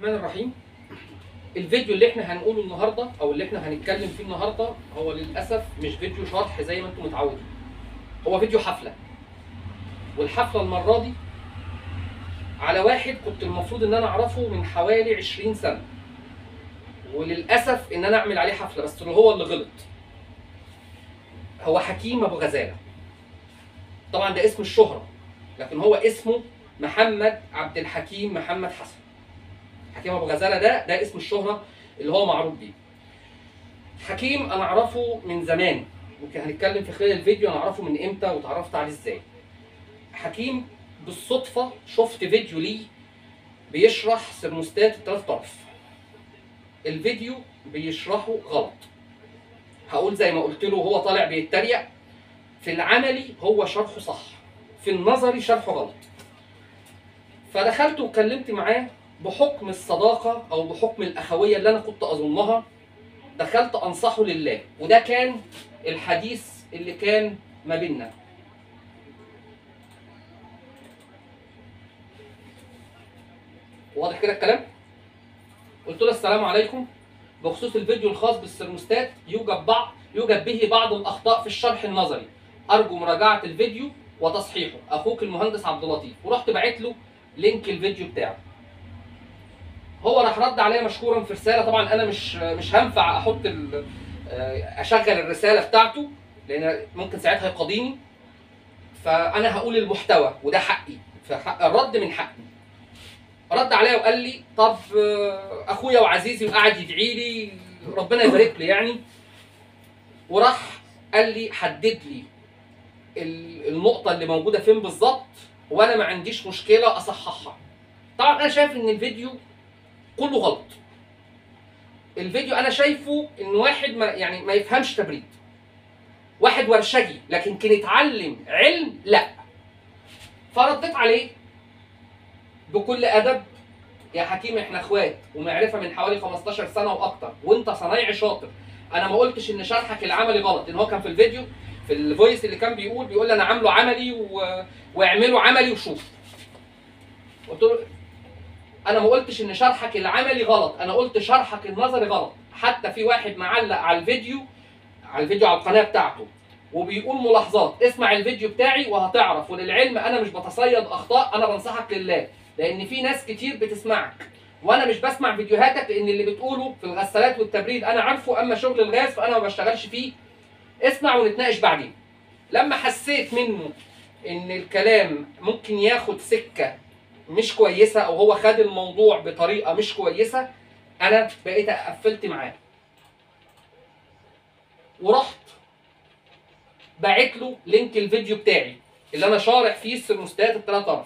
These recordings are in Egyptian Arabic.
الرحمن الرحيم الفيديو اللي احنا هنقوله النهارده او اللي احنا هنتكلم فيه النهارده هو للاسف مش فيديو شرح زي ما انتم متعودين هو فيديو حفله والحفله المره دي على واحد كنت المفروض ان انا اعرفه من حوالي 20 سنه وللاسف ان انا اعمل عليه حفله بس اللي هو اللي غلط هو حكيم ابو غزاله طبعا ده اسم الشهره لكن هو اسمه محمد عبد الحكيم محمد حسن حكيم ابو غزاله ده ده اسم الشهره اللي هو معروف بيه حكيم انا اعرفه من زمان يمكن هنتكلم في خلال الفيديو انا اعرفه من امتى وتعرفت عليه ازاي حكيم بالصدفه شفت فيديو ليه بيشرح سرموستات الثلاث طرف الفيديو بيشرحه غلط هقول زي ما قلت له هو طالع بيتريق في العملي هو شرحه صح في النظري شرحه غلط فدخلت وكلمت معاه بحكم الصداقه او بحكم الاخويه اللي انا كنت اظنها دخلت انصحه لله وده كان الحديث اللي كان ما بيننا واضح كده الكلام قلت له السلام عليكم بخصوص الفيديو الخاص بالسرموستات يوجد بعض يوجد به بعض الاخطاء في الشرح النظري ارجو مراجعه الفيديو وتصحيحه اخوك المهندس عبد اللطيف ورحت باعت له لينك الفيديو بتاعه هو راح رد عليا مشكورا في رساله طبعا انا مش مش هنفع احط ال- اشغل الرساله بتاعته لان ممكن ساعتها يقاضيني فانا هقول المحتوى وده حقي فحق الرد من حقي رد عليا وقال لي طب آه، اخويا وعزيزي وقعد يدعي لي ربنا يبارك لي يعني وراح قال لي حدد لي ال- النقطه اللي موجوده فين بالظبط وانا ما عنديش مشكله اصححها طبعا انا شايف ان الفيديو كله غلط الفيديو انا شايفه ان واحد ما يعني ما يفهمش تبريد واحد ورشجي لكن كان يتعلم علم لا فرديت عليه بكل ادب يا حكيم احنا اخوات ومعرفه من حوالي 15 سنه واكتر وانت صنايعي شاطر انا ما قلتش ان شرحك العملي غلط ان هو كان في الفيديو في الفويس اللي كان بيقول بيقول لي انا عامله عملي و... واعمله عملي وشوف قلت له انا ما قلتش ان شرحك العملي غلط انا قلت شرحك النظري غلط حتى في واحد معلق على الفيديو على الفيديو على القناه بتاعته وبيقول ملاحظات اسمع الفيديو بتاعي وهتعرف وللعلم انا مش بتصيد اخطاء انا بنصحك لله لان في ناس كتير بتسمعك وانا مش بسمع فيديوهاتك لان اللي بتقوله في الغسالات والتبريد انا عارفه اما شغل الغاز فانا ما بشتغلش فيه اسمع ونتناقش بعدين لما حسيت منه ان الكلام ممكن ياخد سكه مش كويسه او هو خد الموضوع بطريقه مش كويسه انا بقيت قفلت معاه ورحت باعت له لينك الفيديو بتاعي اللي انا شارح فيه السرموستات الثلاث طرف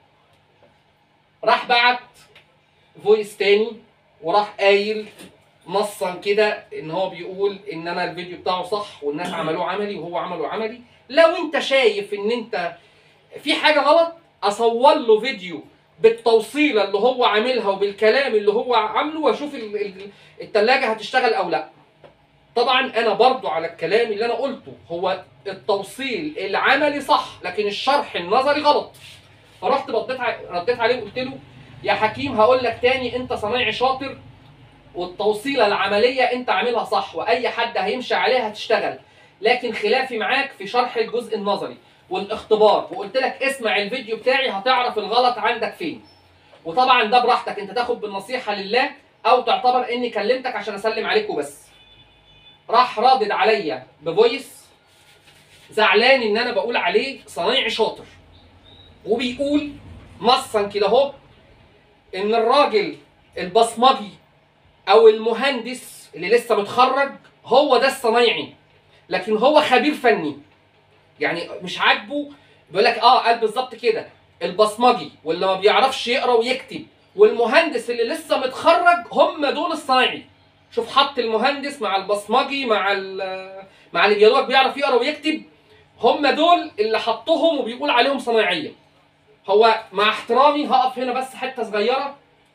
راح بعت فويس تاني وراح قايل نصا كده ان هو بيقول ان انا الفيديو بتاعه صح والناس عملوه عملي وهو عمله عملي لو انت شايف ان انت في حاجه غلط اصور له فيديو بالتوصيله اللي هو عاملها وبالكلام اللي هو عامله واشوف ال- ال- التلاجة هتشتغل او لا طبعا انا برضو على الكلام اللي انا قلته هو التوصيل العملي صح لكن الشرح النظري غلط فرحت رديت ع- رديت عليه وقلت له يا حكيم هقول لك تاني انت صنايعي شاطر والتوصيله العمليه انت عاملها صح واي حد هيمشي عليها هتشتغل لكن خلافي معاك في شرح الجزء النظري والاختبار وقلت لك اسمع الفيديو بتاعي هتعرف الغلط عندك فين وطبعا ده براحتك انت تاخد بالنصيحه لله او تعتبر اني كلمتك عشان اسلم عليك وبس راح رادد عليا بفويس زعلان ان انا بقول عليه صنايعي شاطر وبيقول نصا كده اهو ان الراجل البصمجي او المهندس اللي لسه متخرج هو ده الصنايعي لكن هو خبير فني يعني مش عاجبه بيقول لك اه قال بالظبط كده البصمجي واللي ما بيعرفش يقرا ويكتب والمهندس اللي لسه متخرج هم دول الصنايعي شوف حط المهندس مع البصمجي مع ال- مع اللي بيدوق بيعرف يقرا ويكتب هم دول اللي حطهم وبيقول عليهم صنايعيه هو مع احترامي هقف هنا بس حته صغيره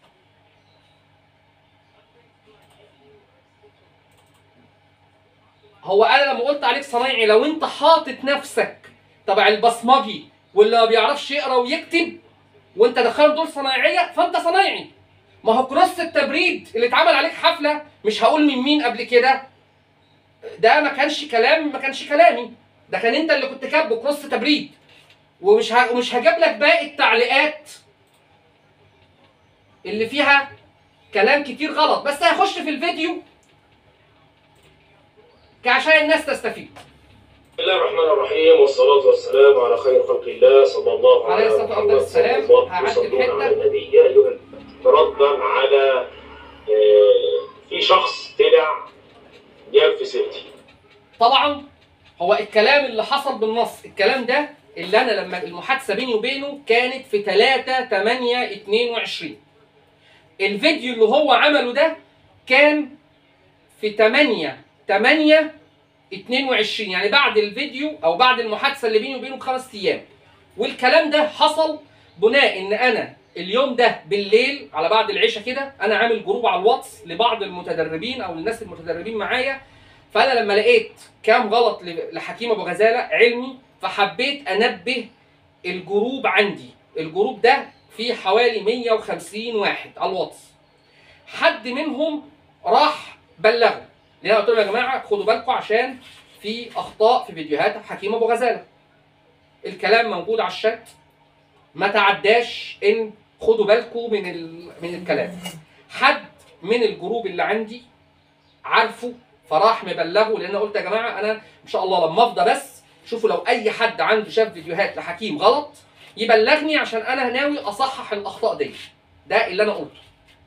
هو انا لما قلت عليك صنايعي لو انت حاطط نفسك تبع البصمجي واللي ما بيعرفش يقرا ويكتب وانت دخلهم دول صنايعيه فانت صنايعي ما هو كروس التبريد اللي اتعمل عليك حفله مش هقول من مين قبل كده ده ما كانش كلام ما كانش كلامي ده كان انت اللي كنت كاتبه كروس تبريد ومش ه... ومش هجيب لك باقي التعليقات اللي فيها كلام كتير غلط بس هخش في الفيديو عشان الناس تستفيد بسم الله الرحمن الرحيم والصلاة والسلام على خير خلق الله صلى الله عليه عليه الصلاة محمد والسلام. صلى الله هعدي وسلم الحتة. على النبي يا أيها ردا على آه، في شخص طلع جاب في سيرتي طبعا هو الكلام اللي حصل بالنص الكلام ده اللي انا لما المحادثه بيني وبينه كانت في 3 8 22 الفيديو اللي هو عمله ده كان في 8 8 22 يعني بعد الفيديو او بعد المحادثه اللي بيني وبينه بخمس ايام والكلام ده حصل بناء ان انا اليوم ده بالليل على بعد العشاء كده انا عامل جروب على الواتس لبعض المتدربين او الناس المتدربين معايا فانا لما لقيت كام غلط ل- لحكيم ابو غزاله علمي فحبيت انبه الجروب عندي الجروب ده فيه حوالي 150 واحد على الواتس حد منهم راح بلغه لان انا قلت لهم يا جماعه خدوا بالكم عشان في اخطاء في فيديوهات حكيم ابو غزاله الكلام موجود على الشات ما تعداش ان خدوا بالكم من ال... من الكلام حد من الجروب اللي عندي عارفه فراح مبلغه لان أنا قلت يا جماعه انا ان شاء الله لما افضى بس شوفوا لو اي حد عنده شاف فيديوهات لحكيم غلط يبلغني عشان انا ناوي اصحح الاخطاء دي ده اللي انا قلته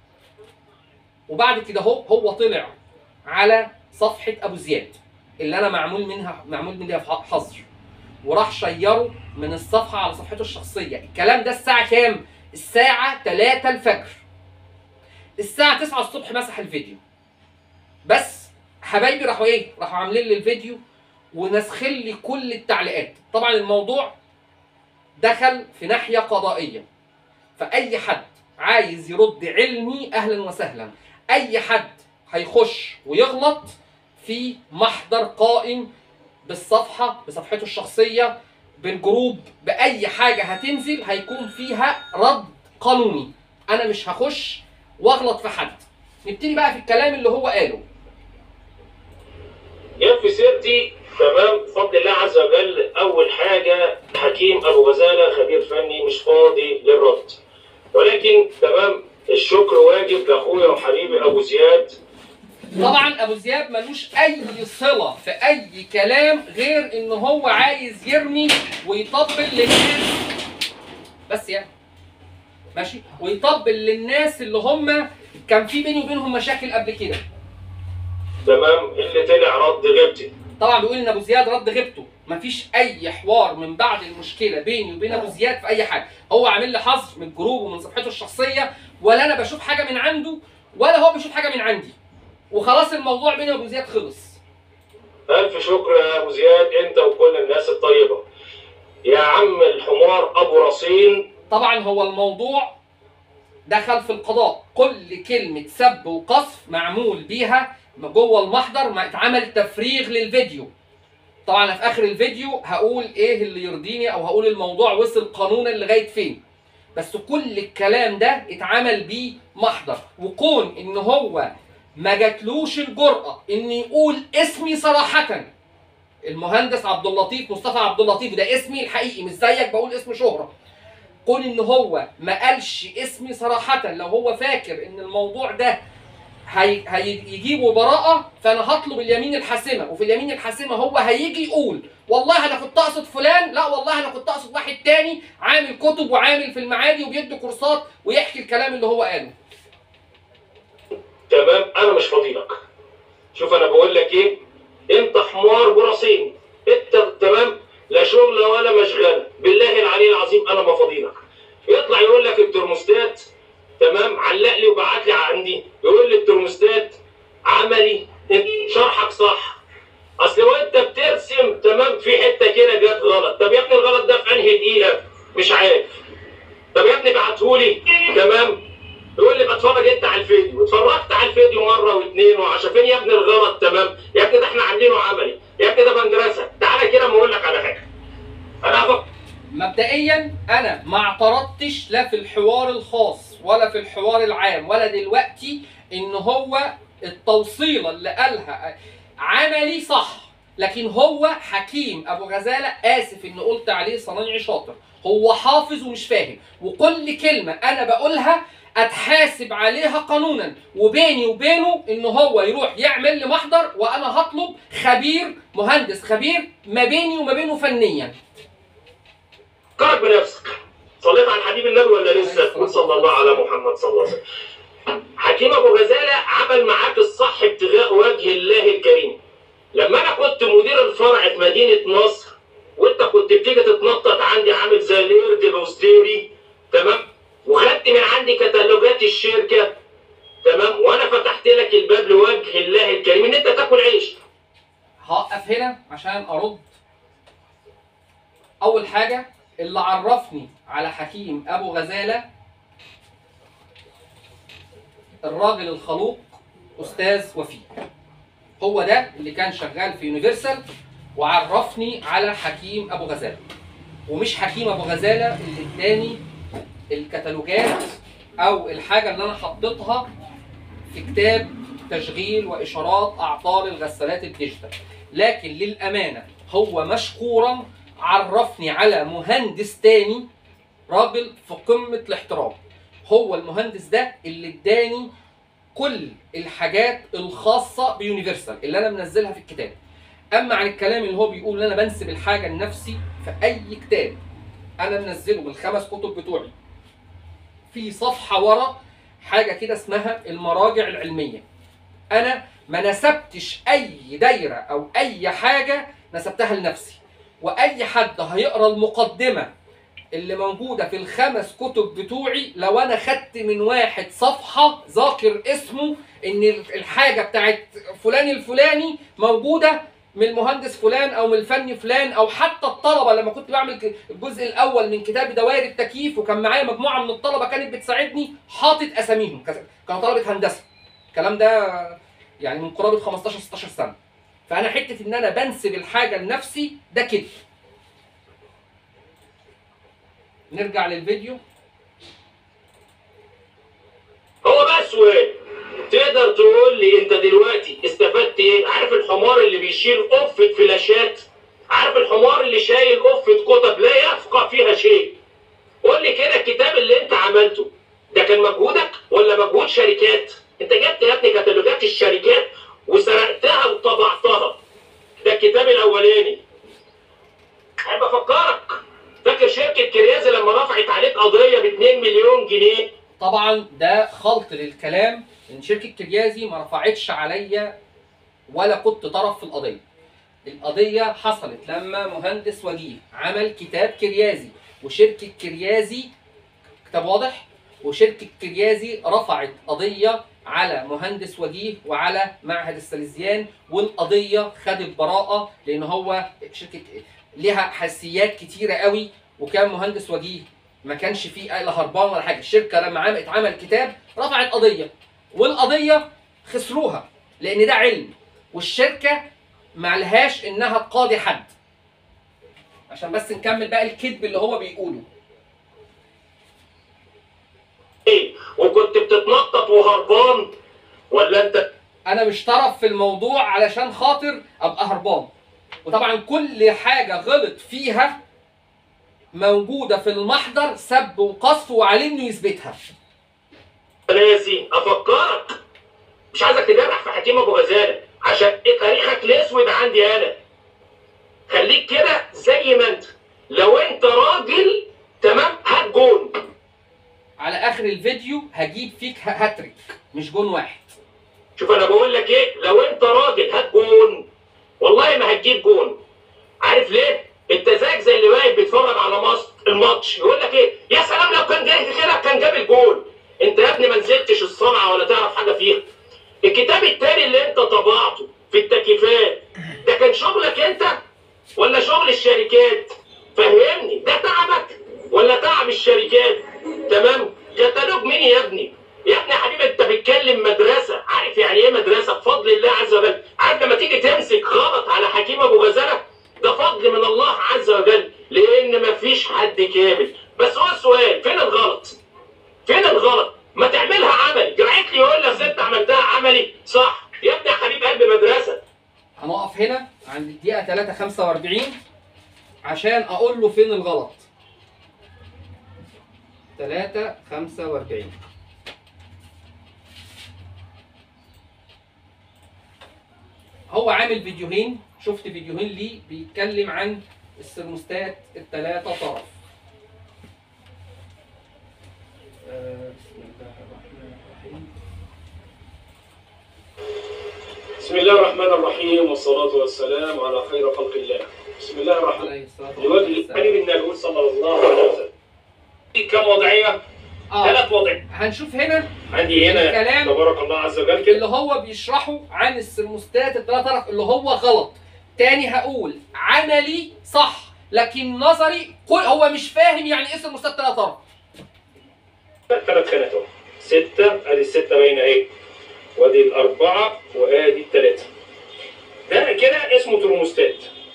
وبعد كده هو هو طلع على صفحه ابو زياد اللي انا معمول منها معمول منها حظر وراح شيره من الصفحه على صفحته الشخصيه الكلام ده الساعه كام الساعه 3 الفجر الساعه 9 الصبح مسح الفيديو بس حبايبي راحوا ايه راحوا عاملين لي الفيديو ونسخن لي كل التعليقات طبعا الموضوع دخل في ناحيه قضائيه فاي حد عايز يرد علمي اهلا وسهلا اي حد هيخش ويغلط في محضر قائم بالصفحه بصفحته الشخصيه بالجروب باي حاجه هتنزل هيكون فيها رد قانوني انا مش هخش واغلط في حد نبتدي بقى في الكلام اللي هو قاله جاب في سيرتي تمام بفضل الله عز وجل أول حاجة حكيم أبو غزالة خبير فني مش فاضي للرد ولكن تمام الشكر واجب لأخويا وحبيبي أبو زياد طبعا ابو زياد ملوش اي صله في اي كلام غير ان هو عايز يرمي ويطبل للناس بس يعني ماشي ويطبل للناس اللي هم كان في بيني وبينهم مشاكل قبل كده تمام اللي طلع رد غيبتي طبعا بيقول ان ابو زياد رد غيبته مفيش اي حوار من بعد المشكله بيني وبين ابو زياد في اي حاجه هو عامل لي حظر من الجروب ومن صفحته الشخصيه ولا انا بشوف حاجه من عنده ولا هو بيشوف حاجه من عندي وخلاص الموضوع بيني وابو زياد خلص ألف شكر يا أبو زياد أنت وكل الناس الطيبة يا عم الحمار أبو رصين طبعا هو الموضوع دخل في القضاء كل كلمة سب وقذف معمول بيها جوه المحضر ما اتعمل تفريغ للفيديو طبعا أنا في اخر الفيديو هقول ايه اللي يرضيني او هقول الموضوع وصل قانونا لغايه فين بس كل الكلام ده اتعمل بيه محضر وكون ان هو ما جاتلوش الجرأة ان يقول اسمي صراحة المهندس عبد اللطيف مصطفى عبد اللطيف ده اسمي الحقيقي مش زيك بقول اسم شهرة كون ان هو ما قالش اسمي صراحة لو هو فاكر ان الموضوع ده هي... هيجيبوا براءة فانا هطلب اليمين الحاسمة وفي اليمين الحاسمة هو هيجي يقول والله انا كنت اقصد فلان لا والله انا كنت اقصد واحد تاني عامل كتب وعامل في المعادي وبيدي كورسات ويحكي الكلام اللي هو قاله تمام انا مش فاضيلك شوف انا بقول لك ايه انت حمار برصين انت تمام لا شغل ولا مشغله بالله العلي العظيم انا ما فاضيلك يطلع يقول لك الترموستات تمام علق لي وبعت لي عندي يقول لي الترموستات عملي انت شرحك صح اصل وانت بترسم تمام في حته كده جت غلط طب يا ابني الغلط ده في انهي دقيقه مش عارف طب يا ابني بعتهولي تمام يقول لي بتفرج انت على الفيديو اتفرجت على الفيديو مره واثنين وعشان فين يا ابني الغلط تمام يا ابني ده احنا عاملينه عملي يا ابني ده بندرسه تعالى كده اما اقول لك على حاجه انا هفكر مبدئيا انا ما اعترضتش لا في الحوار الخاص ولا في الحوار العام ولا دلوقتي ان هو التوصيله اللي قالها عملي صح لكن هو حكيم ابو غزاله اسف ان قلت عليه صنايعي شاطر هو حافظ ومش فاهم وكل كلمه انا بقولها اتحاسب عليها قانونا وبيني وبينه ان هو يروح يعمل لي محضر وانا هطلب خبير مهندس خبير ما بيني وما بينه فنيا فكرك بنفسك صليت على الحبيب النبي ولا لسه؟ قول صلى الله على محمد صلى الله عليه وسلم حكيم ابو غزاله عمل معاك الصح ابتغاء وجه الله الكريم لما انا كنت مدير الفرع في مدينه نصر وانت كنت بتيجي تتنطط عندي عامل زي القرد الاسطوري تمام وخدت من عندي كتالوجات الشركه تمام وانا فتحت لك الباب لوجه الله الكريم ان انت تاكل عيش هقف هنا عشان ارد اول حاجه اللي عرفني على حكيم ابو غزاله الراجل الخلوق استاذ وفي هو ده اللي كان شغال في يونيفرسال وعرفني على حكيم ابو غزاله ومش حكيم ابو غزاله اللي اداني الكتالوجات او الحاجه اللي انا حطيتها في كتاب تشغيل واشارات اعطال الغسالات الديجيتال لكن للامانه هو مشكورا عرفني على مهندس تاني راجل في قمه الاحترام هو المهندس ده اللي اداني كل الحاجات الخاصه بيونيفرسال اللي انا منزلها في الكتاب اما عن الكلام اللي هو بيقول ان انا بنسب الحاجه لنفسي في اي كتاب انا منزله من الخمس كتب بتوعي في صفحه ورا حاجه كده اسمها المراجع العلميه انا ما نسبتش اي دايره او اي حاجه نسبتها لنفسي واي حد هيقرا المقدمه اللي موجوده في الخمس كتب بتوعي لو انا خدت من واحد صفحه ذاكر اسمه ان الحاجه بتاعت فلان الفلاني موجوده من المهندس فلان او من الفني فلان او حتى الطلبه لما كنت بعمل الجزء الاول من كتاب دوائر التكييف وكان معايا مجموعه من الطلبه كانت بتساعدني حاطط اساميهم كانوا طلبه هندسه الكلام ده يعني من قرابه 15 16 سنه فانا حته ان انا بنسب الحاجه لنفسي ده كده نرجع للفيديو هو بقى السؤال تقدر تقول لي انت دلوقتي استفدت ايه؟ عارف الحمار اللي بيشيل قفة فلاشات؟ عارف الحمار اللي شايل قفة كتب لا يفقه فيها شيء؟ قول لي كده الكتاب اللي انت عملته ده كان مجهودك ولا مجهود شركات؟ انت جبت يا ابني كتالوجات الشركات وسرقتها وطبعتها. ده الكتاب الاولاني. احب افكرك فاكر شركة كريازي لما رفعت عليك قضية ب 2 مليون جنيه؟ طبعا ده خلط للكلام ان شركه كريازي ما رفعتش عليا ولا كنت طرف في القضيه القضيه حصلت لما مهندس وجيه عمل كتاب كريازي وشركه كريازي كتاب واضح وشركه كريازي رفعت قضيه على مهندس وجيه وعلى معهد السليزيان والقضيه خدت براءه لان هو شركه ليها حساسيات كتيره قوي وكان مهندس وجيه ما كانش فيه لا هربان ولا حاجه الشركه لما عمل اتعمل كتاب رفعت قضيه والقضيه خسروها لان ده علم والشركه ما لهاش انها تقاضي حد عشان بس نكمل بقى الكذب اللي هو بيقوله ايه وكنت بتتنطط وهربان ولا انت انا مش طرف في الموضوع علشان خاطر ابقى هربان وطبعا كل حاجه غلط فيها موجوده في المحضر سب وقذف وعليه انه يثبتها ناسي افكرك مش عايزك تجرح في حكيم ابو غزاله عشان إيه تاريخك الاسود عندي انا خليك كده زي ما انت لو انت راجل تمام هات جون على اخر الفيديو هجيب فيك هاتريك مش جون واحد شوف انا بقول لك ايه لو انت راجل هات جون والله ما هتجيب جون عارف ليه انت زيك زي اللي واقف بيتفرج على مصر الماتش يقول لك ايه يا سلام لو كان جاي كده كان جاب الجول انت يا ابني ما نزلتش الصنعه ولا تعرف حاجه فيها الكتاب التاني اللي انت طبعته في التكييفات ده كان شغلك انت ولا شغل الشركات فهمني ده تعبك ولا تعب الشركات تمام كتالوج مين يا ابني يا ابني يا حبيبي انت بتتكلم مدرسه عارف يعني ايه مدرسه بفضل الله عز وجل عارف لما تيجي تمسك غلط على حكيم ابو غزاله ده فضل من الله عز وجل لان مفيش حد كامل بس هو السؤال فين الغلط فين الغلط اقف هنا عند الدقيقه 3 45 عشان اقول له فين الغلط 3 45 هو عامل فيديوهين شفت فيديوهين ليه بيتكلم عن السرموستات الثلاثة طرف آه، بسم الله الرحمن الرحيم بسم الله الرحمن الرحيم والصلاة والسلام على خير خلق الله بسم الله الرحمن عليه الصلاة لوجه والسلام الحبيب النبي صلى الله عليه وسلم في كم وضعية؟ اه ثلاث وضعية هنشوف هنا عندي هنا الكلام تبارك الله عز وجل كده اللي هو بيشرحه عن السرموستات الثلاث طرف اللي هو غلط تاني هقول عملي صح لكن نظري كل هو مش فاهم يعني ايه سرموستات ثلاث طرف ثلاث خانات اهو ستة ادي الستة باينة اهي وادي الأربعة وادي الثلاثة ده كده اسمه ترموستات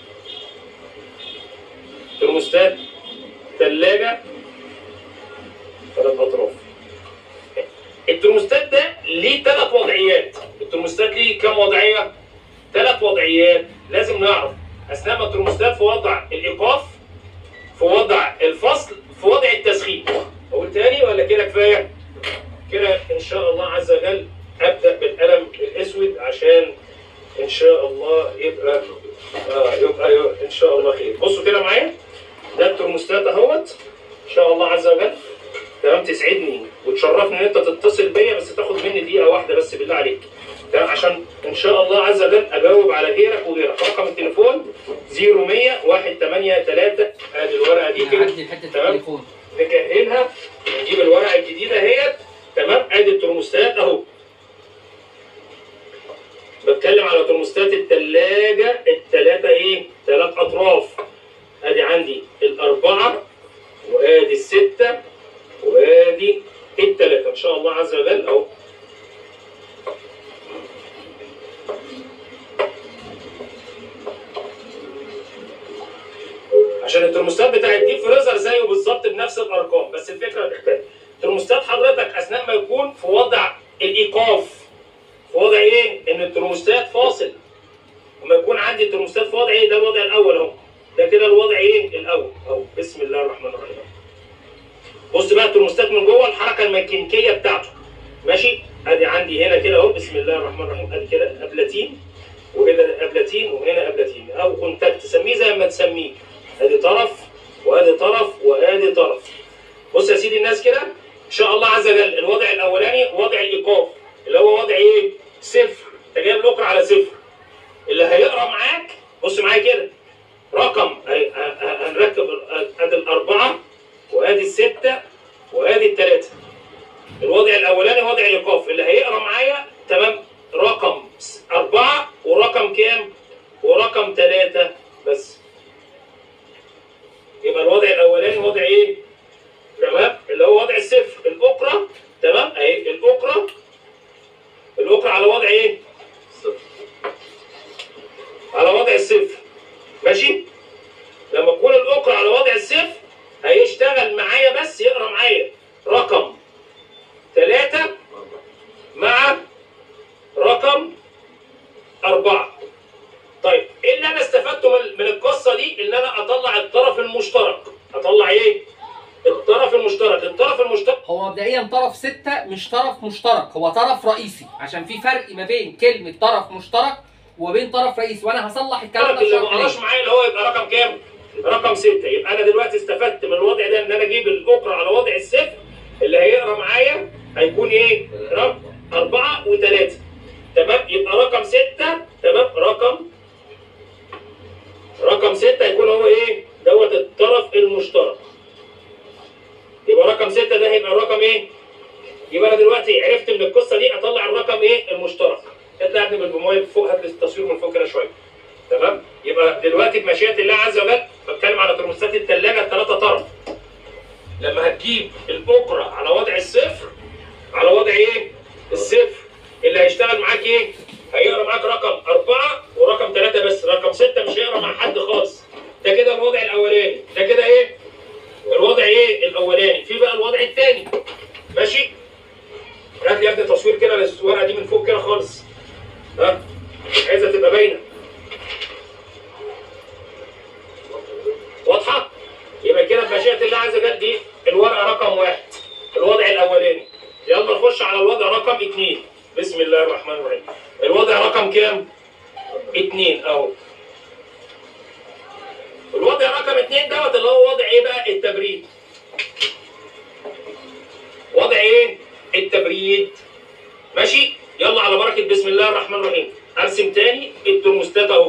ترموستات ثلاجة ثلاث أطراف الترموستات ده ليه ثلاث وضعيات الترموستات ليه كم وضعية؟ ثلاث وضعيات لازم نعرف أثناء ما الترموستات في وضع الإيقاف في وضع الفصل في وضع التسخين أقول تاني ولا كده كفاية؟ كده إن شاء الله عز وجل أبدأ بالقلم الأسود عشان إن شاء الله يبقى آه يبقى, يبقى إن شاء الله خير بصوا كده معايا ده الترموستات أهوت إن شاء الله عز وجل تمام تسعدني وتشرفني ان انت تتصل بيا بس تاخد مني دقيقه واحده بس بالله عليك تمام عشان ان شاء الله عز وجل اجاوب على غيرك وغيرك رقم التليفون 0100 183 ادي الورقه دي كده نعدي حته تمام. التليفون نكهنها نجيب الورقه الجديده اهيت تمام ادي الترموستات اهو بتكلم على ترموستات الثلاجه الثلاثه ايه ثلاث اطراف ادي عندي الاربعه وادي السته وادي الثلاثه ان شاء الله عز وجل اهو عشان الترموستات بتاع الديب فريزر زيه بالظبط بنفس الارقام بس الفكره تختلف ترموستات حضرتك اثناء ما يكون في وضع الايقاف في وضع ايه ان الترموستات فاصل لما يكون عندي الترموستات في وضع ايه ده الوضع الاول اهو ده كده الوضع ايه الاول اهو بسم الله الرحمن الرحيم بص بقى الترموستات من جوه الحركه الميكانيكيه بتاعته ماشي ادي عندي هنا كده اهو بسم الله الرحمن الرحيم ادي كده ابلتين وهنا ابلتين وهنا ابلتين او كونتاكت تسميه زي ما تسميه ادي طرف وادي طرف وادي طرف بص يا سيدي الناس كده ان شاء الله عز وجل الوضع الاولاني وضع الايقاف اللي هو وضع ايه صفر انت جايب الاقرا على صفر اللي هيقرا معاك بص معايا كده رقم هي- ه- ه- هنركب ال- ادي الاربعه وادي السته وادي الثلاثه الوضع الاولاني وضع الايقاف اللي هيقرا معايا تمام رقم س- اربعه ورقم كام ورقم ثلاثه بس يبقى الوضع الاولاني وضع ايه تمام اللي هو وضع الصفر الاقرا تمام اهي الاقرا الاقرا على وضع ايه على وضع الصفر ماشي لما تكون الاقرا على وضع الصفر هيشتغل معايا بس يقرا معايا رقم ثلاثة مع رقم أربعة طيب ايه اللي انا استفدته من من القصه دي ان انا اطلع الطرف المشترك اطلع ايه الطرف المشترك الطرف المشترك هو مبدئيا طرف ستة مش طرف مشترك هو طرف رئيسي عشان في فرق ما بين كلمة طرف مشترك وبين طرف رئيسي وانا هصلح الكلام ده اللي في ما شرح قراش ليه. معايا اللي هو يبقى رقم كام رقم ستة يبقى انا دلوقتي استفدت من الوضع ده ان انا اجيب الاقرا على وضع الصفر اللي هيقرا معايا هيكون ايه رقم أربعة وثلاثة تمام يبقى رقم ستة تمام رقم رقم ستة هيكون هو ايه دوت الطرف المشترك يبقى رقم ستة ده هيبقى الرقم ايه يبقى انا دلوقتي عرفت من القصه دي اطلع الرقم ايه المشترك اطلع يا ابني من الموبايل فوق هات لي التصوير من فوق كده شويه تمام يبقى دلوقتي بمشيئه الله عز وجل بتكلم على ترموستات الثلاجه الثلاثه طرف لما هتجيب الاقرا على وضع الصفر على وضع ايه الصفر اللي هيشتغل معاك ايه هيقرا معاك رقم أربعة ورقم ثلاثة بس رقم ستة مش هيقرا مع حد خالص ده كده الوضع الأولاني ده كده إيه الوضع إيه الأولاني في بقى الوضع الثاني ماشي هات لي يا ابني تصوير كده للورقة دي من فوق كده خالص ها عايزة تبقى باينة كده بمشيئه الله عز وجل دي الورقه رقم واحد الوضع الاولاني يلا نخش على الوضع رقم اثنين بسم الله الرحمن الرحيم الوضع رقم كام؟ اثنين اهو الوضع رقم اثنين دوت اللي هو وضع ايه بقى؟ التبريد وضع ايه؟ التبريد ماشي؟ يلا على بركة بسم الله الرحمن الرحيم ارسم تاني الترموستات اهو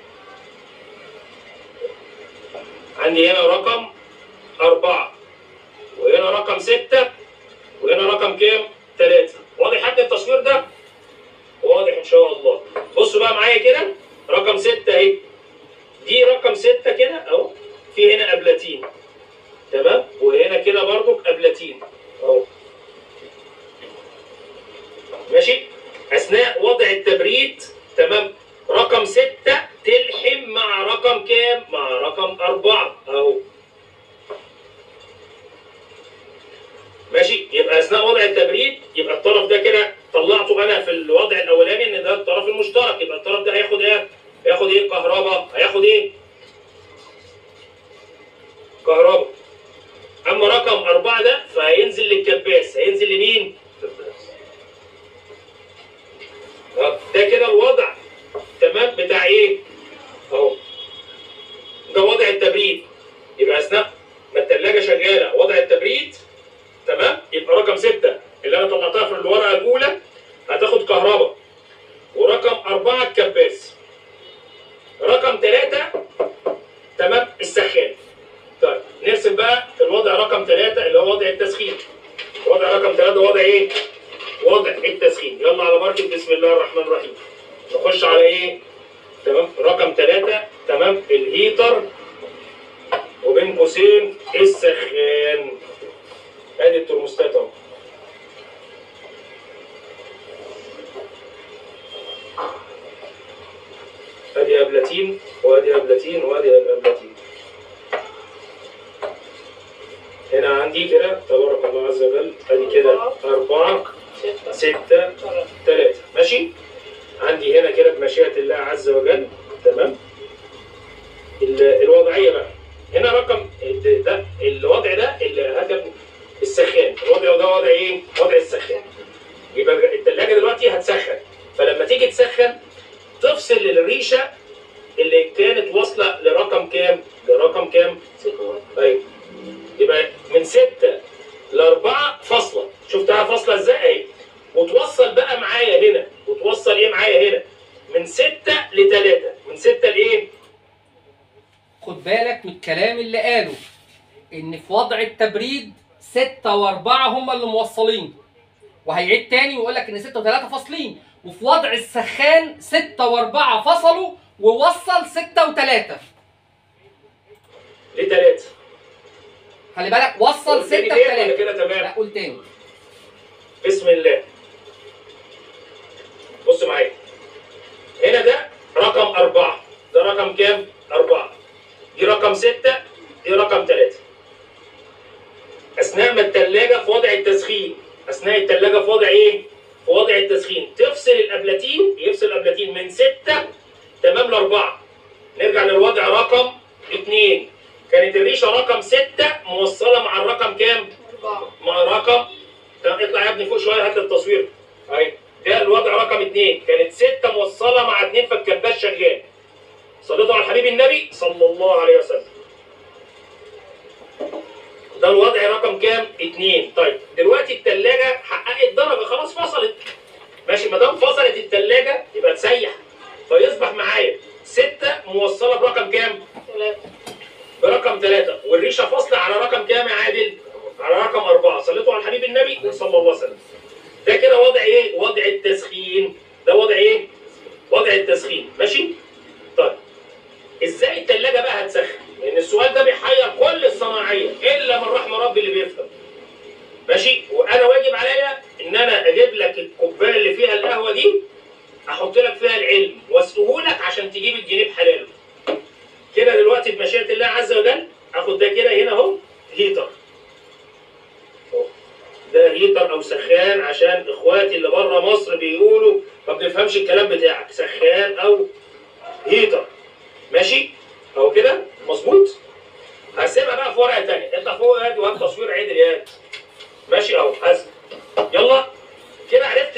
عندي هنا رقم أربعة وهنا رقم ستة وهنا رقم كام؟ ثلاثة واضح حد التصوير ده؟ واضح إن شاء الله بصوا بقى معايا كده رقم ستة أهي دي رقم ستة كده أهو في هنا قبلتين تمام وهنا كده برضو قبلتين أهو ماشي أثناء وضع التبريد تمام رقم ستة تلحم مع رقم كام؟ مع رقم أربعة أهو ماشي يبقى اثناء وضع التبريد يبقى الطرف ده كده طلعته انا في الوضع الاولاني ان ده الطرف المشترك يبقى الطرف ده هياخد ايه؟ هياخد ايه؟ كهرباء هياخد ايه؟ كهرباء اما رقم أربعة ده فهينزل للكباس هينزل لمين؟ آه، ده كده الوضع تمام بتاع ايه؟ اهو ده وضع التبريد يبقى اثناء ما الثلاجه شغاله وضع التبريد تمام يبقى رقم ستة اللي انا طلعتها في الورقه الاولى هتاخد كهرباء ورقم أربعة الكباس رقم ثلاثة تمام السخان طيب نرسم بقى الوضع رقم ثلاثة اللي هو وضع التسخين وضع رقم ثلاثة وضع ايه؟ وضع التسخين يلا على بركة بسم الله الرحمن الرحيم نخش على ايه؟ تمام رقم ثلاثة تمام الهيتر وبين قوسين السخان ادي الترموستات اهو ادي ابلتين وادي ابلتين وادي ابلتين هنا عندي كده تبارك الله عز وجل ادي كده أربعة ستة ثلاثة ماشي عندي هنا كده بمشيئة الله عز وجل تمام ال- الوضعية بقى هنا رقم ال- ده الوضع ده اللي هكذا السخان الوضع ده وضع ايه؟ وضع السخان يبقى الثلاجة دلوقتي هتسخن فلما تيجي تسخن تفصل الريشة اللي كانت واصلة لرقم كام؟ لرقم كام؟ ايوه يبقى من ستة لأربعة فاصلة شفتها فاصلة ازاي اهي وتوصل بقى معايا هنا وتوصل ايه معايا هنا من ستة لتلاتة من ستة لايه؟ خد بالك من الكلام اللي قاله ان في وضع التبريد ستة واربعة هم اللي موصلين وهيعيد تاني ويقول لك ان ستة وثلاثة فاصلين وفي وضع السخان ستة واربعة فصلوا ووصل ستة وثلاثة لتلاتة خلي بالك وصل قلت لي ستة ليه ولا وثلاثة كده لا تمام قول تاني بسم الله بص معايا هنا ده رقم أربعة ده رقم كام؟ أربعة دي رقم ستة دي رقم ثلاثة أثناء ما التلاجة في وضع التسخين أثناء التلاجة في وضع إيه؟ في وضع التسخين تفصل الأبلتين يفصل الأبلتين من ستة تمام لأربعة نرجع للوضع رقم اثنين كانت الريشة رقم ستة موصلة مع الرقم كام؟ مع رقم طب اطلع يا ابني فوق شويه هات لي التصوير اهي ده الوضع رقم اثنين كانت ستة موصلة مع اثنين فالكباس شغال صليتوا على الحبيب النبي صلى الله عليه وسلم ده الوضع رقم كام؟ اثنين طيب دلوقتي الثلاجة حققت درجة خلاص فصلت ماشي ما دام فصلت الثلاجة يبقى تسيح فيصبح معايا ستة موصلة برقم كام؟ برقم ثلاثة والريشة فاصلة على رقم كام يا عادل؟ على رقم أربعة صليتوا على الحبيب النبي صلى الله عليه وسلم ده كده وضع إيه؟ وضع التسخين ده وضع إيه؟ وضع التسخين ماشي؟ طيب إزاي التلاجة بقى هتسخن؟ لأن السؤال ده بيحير كل الصناعية إلا من رحم ربي اللي بيفهم ماشي؟ وأنا واجب عليا إن أنا أجيب لك الكوباية اللي فيها القهوة دي أحط لك فيها العلم وأسقهولك عشان تجيب الجنيه بحلاله كده دلوقتي بمشيئة الله عز وجل اخد ده كده هنا اهو هيتر أهو. ده هيتر او سخان عشان اخواتي اللي بره مصر بيقولوا ما بنفهمش الكلام بتاعك سخان او هيتر ماشي اهو كده مظبوط هسيبها بقى في ورقه تانية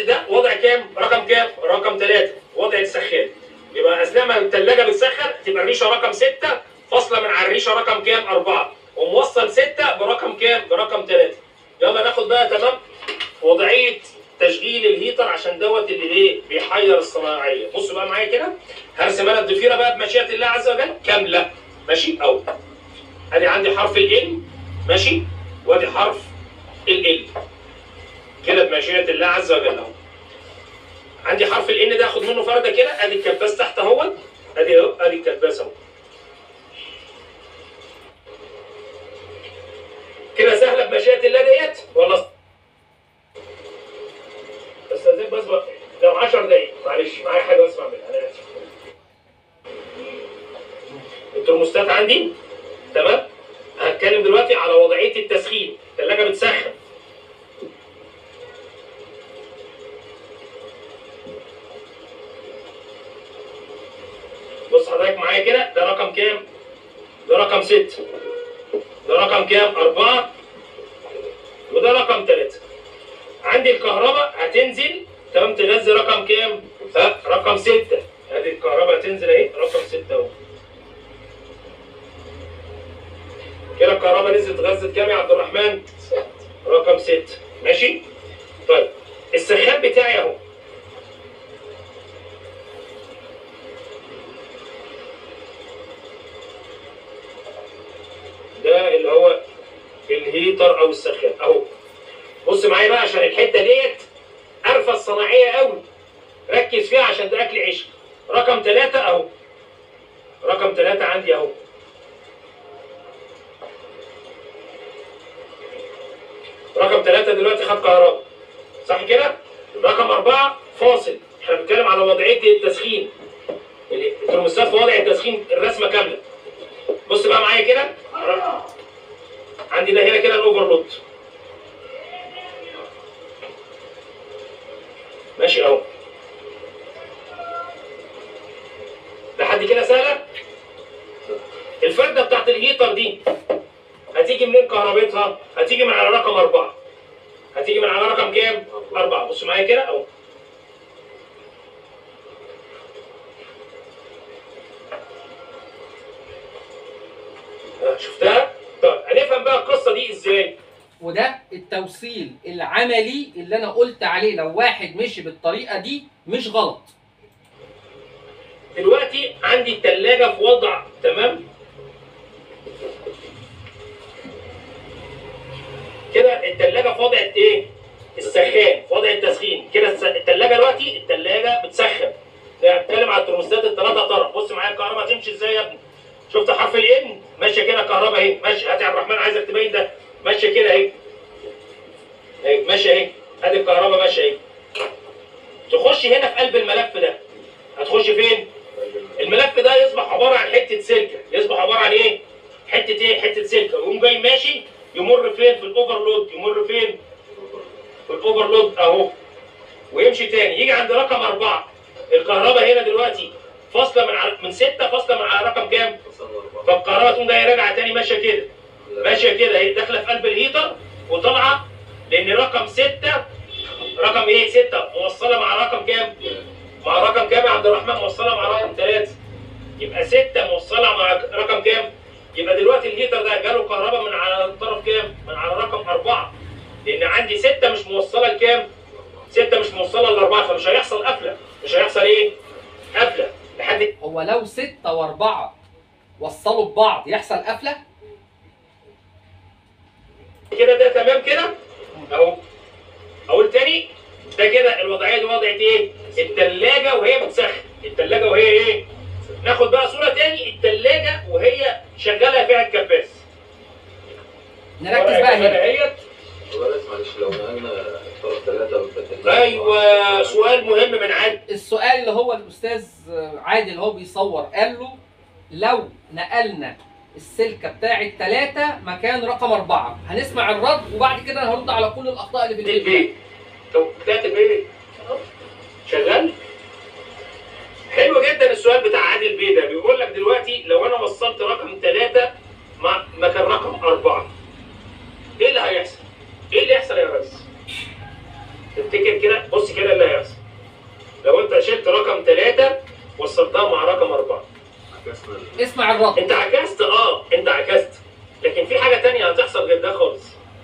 ده وضع كام؟ رقم كام؟ رقم ثلاثة وضع السخان يبقى اثناء ما الثلاجه بتسخن تبقى الريشه رقم ستة فاصله من على الريشه رقم كام؟ أربعة وموصل ستة برقم كام؟ برقم ثلاثة يلا ناخد بقى تمام وضعيه تشغيل الهيتر عشان دوت اللي ايه بيحير الصناعيه بصوا بقى معايا كده هرسم انا الضفيره بقى بمشيئه الله عز وجل كامله ماشي او ادي عندي حرف ال ماشي وادي حرف ال كده بمشيئه الله عز وجل اهو عندي حرف ال ده اخد منه فرده كده ادي الكباس تحت اهوت ادي اهو ادي الكباس اهو كده سهله بمشيئه الله ديت ولا استاذنك بس بقى لو 10 دقايق معلش معايا حاجه اسمع منها انا اسف الترموستات عندي تمام هتكلم دلوقتي على وضعيه التسخين الثلاجه بتسخن بص حضرتك معايا كده ده رقم كام؟ ده رقم 6 ده رقم كام؟ 4 وده رقم 3 عندي الكهرباء هتنزل تمام تغذي رقم كام؟ ها رقم 6 ادي الكهرباء هتنزل اهي رقم 6 اهو كده الكهرباء نزلت غزت كام يا عبد الرحمن؟ رقم 6 ماشي؟ طيب السخان بتاعي اهو ده اللي هو الهيتر او السخان اهو بص معايا بقى عشان الحته ديت عارفه الصناعيه قوي ركز فيها عشان ده اكل عيش رقم ثلاثة اهو رقم ثلاثة عندي اهو رقم ثلاثة دلوقتي خد كهرباء صح كده؟ رقم أربعة فاصل احنا بنتكلم على وضعية التسخين الترموستات في وضع التسخين الرسمة كاملة بص بقى معايا كده عندي ده هنا كده الاوفرلود ماشي اهو لحد كده سهله الفرده بتاعت الهيتر دي هتيجي منين كهربتها؟ هتيجي من على رقم أربعة هتيجي من على رقم كام؟ أربعة بص معايا كده أهو آه، شفتها؟ طيب هنفهم بقى القصة دي ازاي؟ وده التوصيل العملي اللي انا قلت عليه لو واحد مشي بالطريقه دي مش غلط دلوقتي عندي التلاجة في وضع تمام كده التلاجة في وضع ايه؟ السخان في وضع التسخين كده الس- التلاجة دلوقتي التلاجة بتسخن ده بتكلم على الترموستات الثلاثة طرف بص معايا الكهرباء تمشي ازاي يا ابني شفت حرف الان ماشيه كده كهرباء اهي ماشي هات يا عبد الرحمن عايزك تبين ده ماشيه كده اهي اهي ماشيه اهي ادي الكهرباء ماشيه اهي تخش هنا في قلب الملف ده هتخش فين؟ الملف ده يصبح عباره عن حته سلكه يصبح عباره عن ايه حته ايه حته سلكه ويقوم جاي ماشي يمر فين في الاوفرلود يمر فين في الاوفرلود اهو ويمشي تاني يجي عند رقم أربعة الكهرباء هنا دلوقتي فاصله من على من ستة فاصله من على رقم كام فالكهرباء تقوم جايه راجعه تاني ماشيه كده ماشيه كده اهي داخله في قلب الهيتر وطالعه لان رقم ستة رقم ايه ستة موصله مع رقم كام مع رقم كام يا عبد الرحمن موصله مع رقم ثلاثة يبقى ستة موصله مع رقم كام يبقى دلوقتي الهيتر ده جاله كهرباء من على الطرف كام من على رقم أربعة لان عندي ستة مش موصله لكام ستة مش موصله لأربعة فمش هيحصل قفله مش هيحصل ايه قفله لحد هو لو ستة وأربعة وصلوا ببعض يحصل قفلة كده ده تمام كده اهو اقول تاني ده كده الوضعيه دي وضعيه ايه التلاجة وهي بتسخن التلاجة وهي ايه ناخد بقى صوره تاني التلاجة وهي شغاله فيها الكباس نركز بقى هنا اهيت بس معلش لو نقلنا طرف ثلاثة والبدل ايوه سؤال مهم من عادل السؤال اللي هو الأستاذ عادل اللي هو بيصور قال له لو نقلنا السلكة بتاعة ثلاثة مكان رقم أربعة هنسمع الرد وبعد كده أنا هرد على كل الأخطاء اللي في الفيديو البيت طب بتاعت البيت أهو. شغال حلو جدا السؤال بتاع عادل بيه ده بيقول لك دلوقتي لو انا وصلت رقم ثلاثة مع مكان رقم أربعة ايه اللي هيحصل؟ ايه اللي يحصل يا ريس؟ تفتكر كده بص كده اللي اسمع الرد انت عكست اه انت عكست لكن في حاجه تانية هتحصل غير ده خالص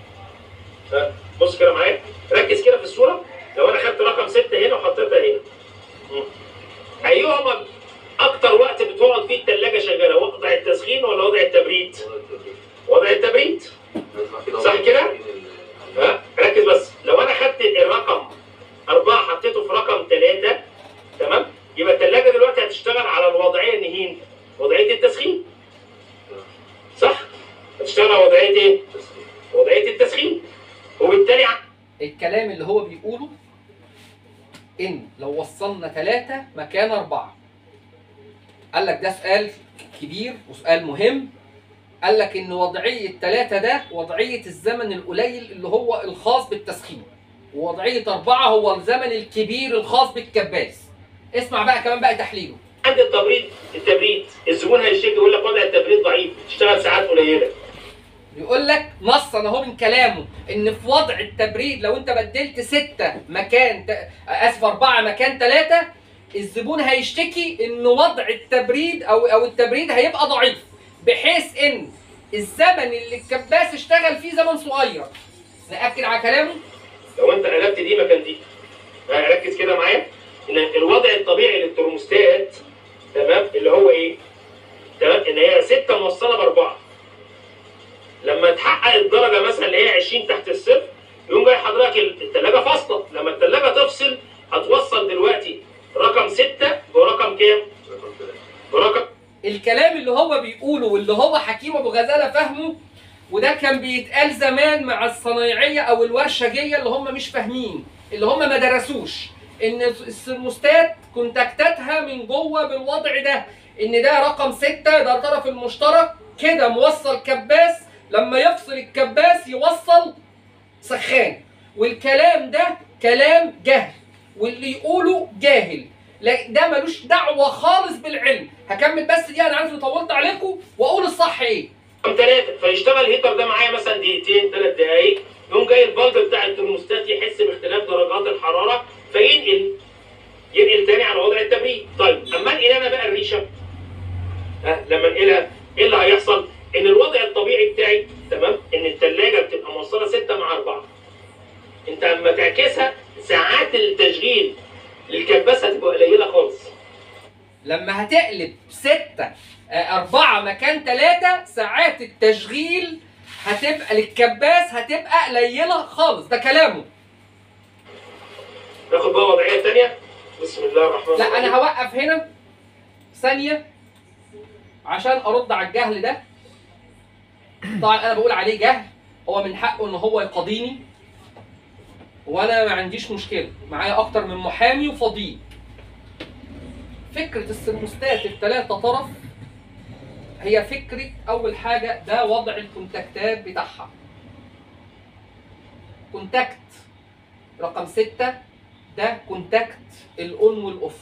ها بص كده معايا ركز كده في الصوره لو انا خدت رقم ستة هنا وحطيتها هنا مم. ايهما اكتر وقت بتقعد فيه الثلاجه شغاله وضع التسخين ولا وضع التبريد وضع التبريد صح كده؟ ها ركز بس لو انا خدت الرقم أربعة حطيته في رقم ثلاثة تمام يبقى الثلاجة دلوقتي هتشتغل على الوضعية النهين وضعية التسخين صح؟ هتشتغل على وضعية ايه؟ وضعية التسخين وبالتالي ع- الكلام اللي هو بيقوله ان لو وصلنا ثلاثة مكان أربعة قال لك ده سؤال كبير وسؤال مهم قال لك ان وضعية ثلاثة ده وضعية الزمن القليل اللي هو الخاص بالتسخين ووضعية أربعة هو الزمن الكبير الخاص بالكباس اسمع بقى كمان بقى تحليله عند التبريد التبريد الزبون هيشتكي يقول لك وضع التبريد ضعيف تشتغل ساعات قليلة بيقول لك نصا اهو من كلامه ان في وضع التبريد لو انت بدلت ستة مكان ت... اسف أربعة مكان ثلاثة الزبون هيشتكي ان وضع التبريد او او التبريد هيبقى ضعيف بحيث ان الزمن اللي الكباس اشتغل فيه زمن صغير نأكد على كلامه لو انت قلبت دي مكان دي ها، ركز كده معايا ان الوضع الطبيعي للترموستات تمام اللي هو ايه؟ تمام ان هي 6 موصله باربعه لما تحقق الدرجه مثلا اللي هي 20 تحت الصفر يقوم جاي حضرتك الثلاجه فاصله لما الثلاجه تفصل هتوصل دلوقتي رقم 6 برقم كام؟ برقم الكلام اللي هو بيقوله واللي هو حكيم ابو غزاله فاهمه وده كان بيتقال زمان مع الصنايعيه او الورشجيه اللي هم مش فاهمين اللي هم ما درسوش ان السرموستات كونتاكتاتها من جوه بالوضع ده ان ده رقم ستة ده الطرف المشترك كده موصل كباس لما يفصل الكباس يوصل سخان والكلام ده كلام جهل واللي يقوله جاهل لا ده ملوش دعوه خالص بالعلم هكمل بس دي انا عارف اني طولت عليكم واقول الصح ايه ثلاثة فيشتغل الهيتر ده معايا مثلا دقيقتين ثلاث دقايق يقوم جاي البلب بتاع الترموستات يحس باختلاف درجات الحرارة فينقل ينقل تاني على وضع التبريد طيب اما انقل انا بقى الريشة ها لما انقلها ايه اللي هيحصل؟ ان الوضع الطبيعي بتاعي تمام ان الثلاجة بتبقى موصلة 6 مع 4 انت اما تعكسها ساعات التشغيل للكباس هتبقى قليلة خالص لما هتقلب ستة آه، أربعة مكان ثلاثة ساعات التشغيل هتبقى للكباس هتبقى قليلة خالص ده كلامه ناخد بقى وضعية تانية بسم الله الرحمن لا الرحيم أنا هوقف هنا ثانية عشان أرد على الجهل ده طبعا أنا بقول عليه جهل هو من حقه إن هو يقاضيني وأنا ما عنديش مشكلة معايا أكتر من محامي وفضيل فكرة السرموستات الثلاثة طرف هي فكرة أول حاجة ده وضع الكونتاكتات بتاعها كونتاكت رقم ستة ده كونتاكت الأون والأوف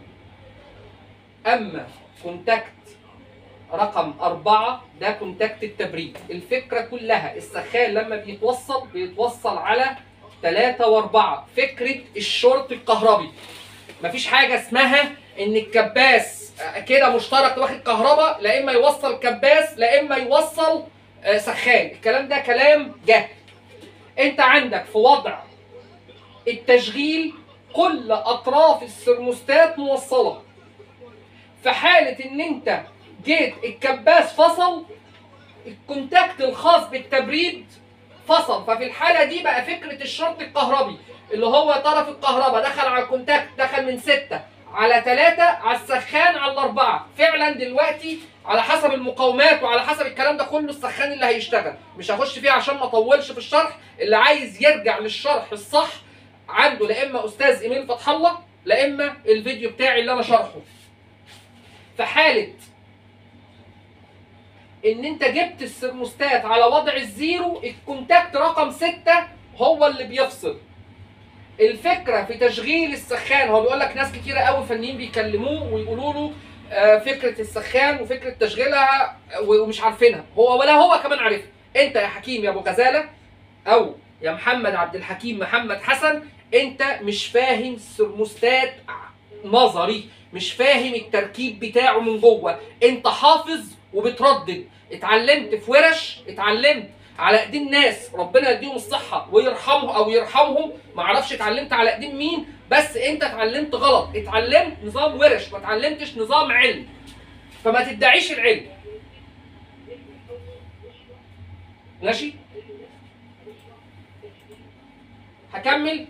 أما كونتاكت رقم أربعة ده كونتاكت التبريد الفكرة كلها السخان لما بيتوصل بيتوصل على ثلاثة وأربعة فكرة الشورت الكهربي مفيش حاجة اسمها إن الكباس آه، كده مشترك واخد كهرباء لا إما يوصل كباس لا إما يوصل آه، سخان الكلام ده كلام جهل أنت عندك في وضع التشغيل كل أطراف السرموستات موصلة في حالة إن أنت جيت الكباس فصل الكونتاكت الخاص بالتبريد فصل ففي الحالة دي بقى فكرة الشرط الكهربي اللي هو طرف الكهرباء دخل على الكونتاكت دخل من ستة على ثلاثة على السخان على الأربعة فعلا دلوقتي على حسب المقاومات وعلى حسب الكلام ده كله السخان اللي هيشتغل مش هخش فيه عشان ما اطولش في الشرح اللي عايز يرجع للشرح الصح عنده لا اما استاذ ايميل فتح الله لا اما الفيديو بتاعي اللي انا شرحه في حاله ان انت جبت السرموستات على وضع الزيرو الكونتاكت رقم ستة هو اللي بيفصل الفكره في تشغيل السخان هو بيقول لك ناس كتيره قوي فنيين بيكلموه ويقولوا له آه، فكره السخان وفكره تشغيلها آه، ومش عارفينها هو ولا هو كمان عارفها انت يا حكيم يا ابو غزاله او يا محمد عبد الحكيم محمد حسن انت مش فاهم السرموستات نظري مش فاهم التركيب بتاعه من جوه انت حافظ وبتردد اتعلمت في ورش اتعلمت على ايدين ناس ربنا يديهم الصحه ويرحمهم او يرحمهم ما اعرفش اتعلمت على ايدين مين بس انت اتعلمت غلط اتعلمت نظام ورش ما اتعلمتش نظام علم فما تدعيش العلم ماشي هكمل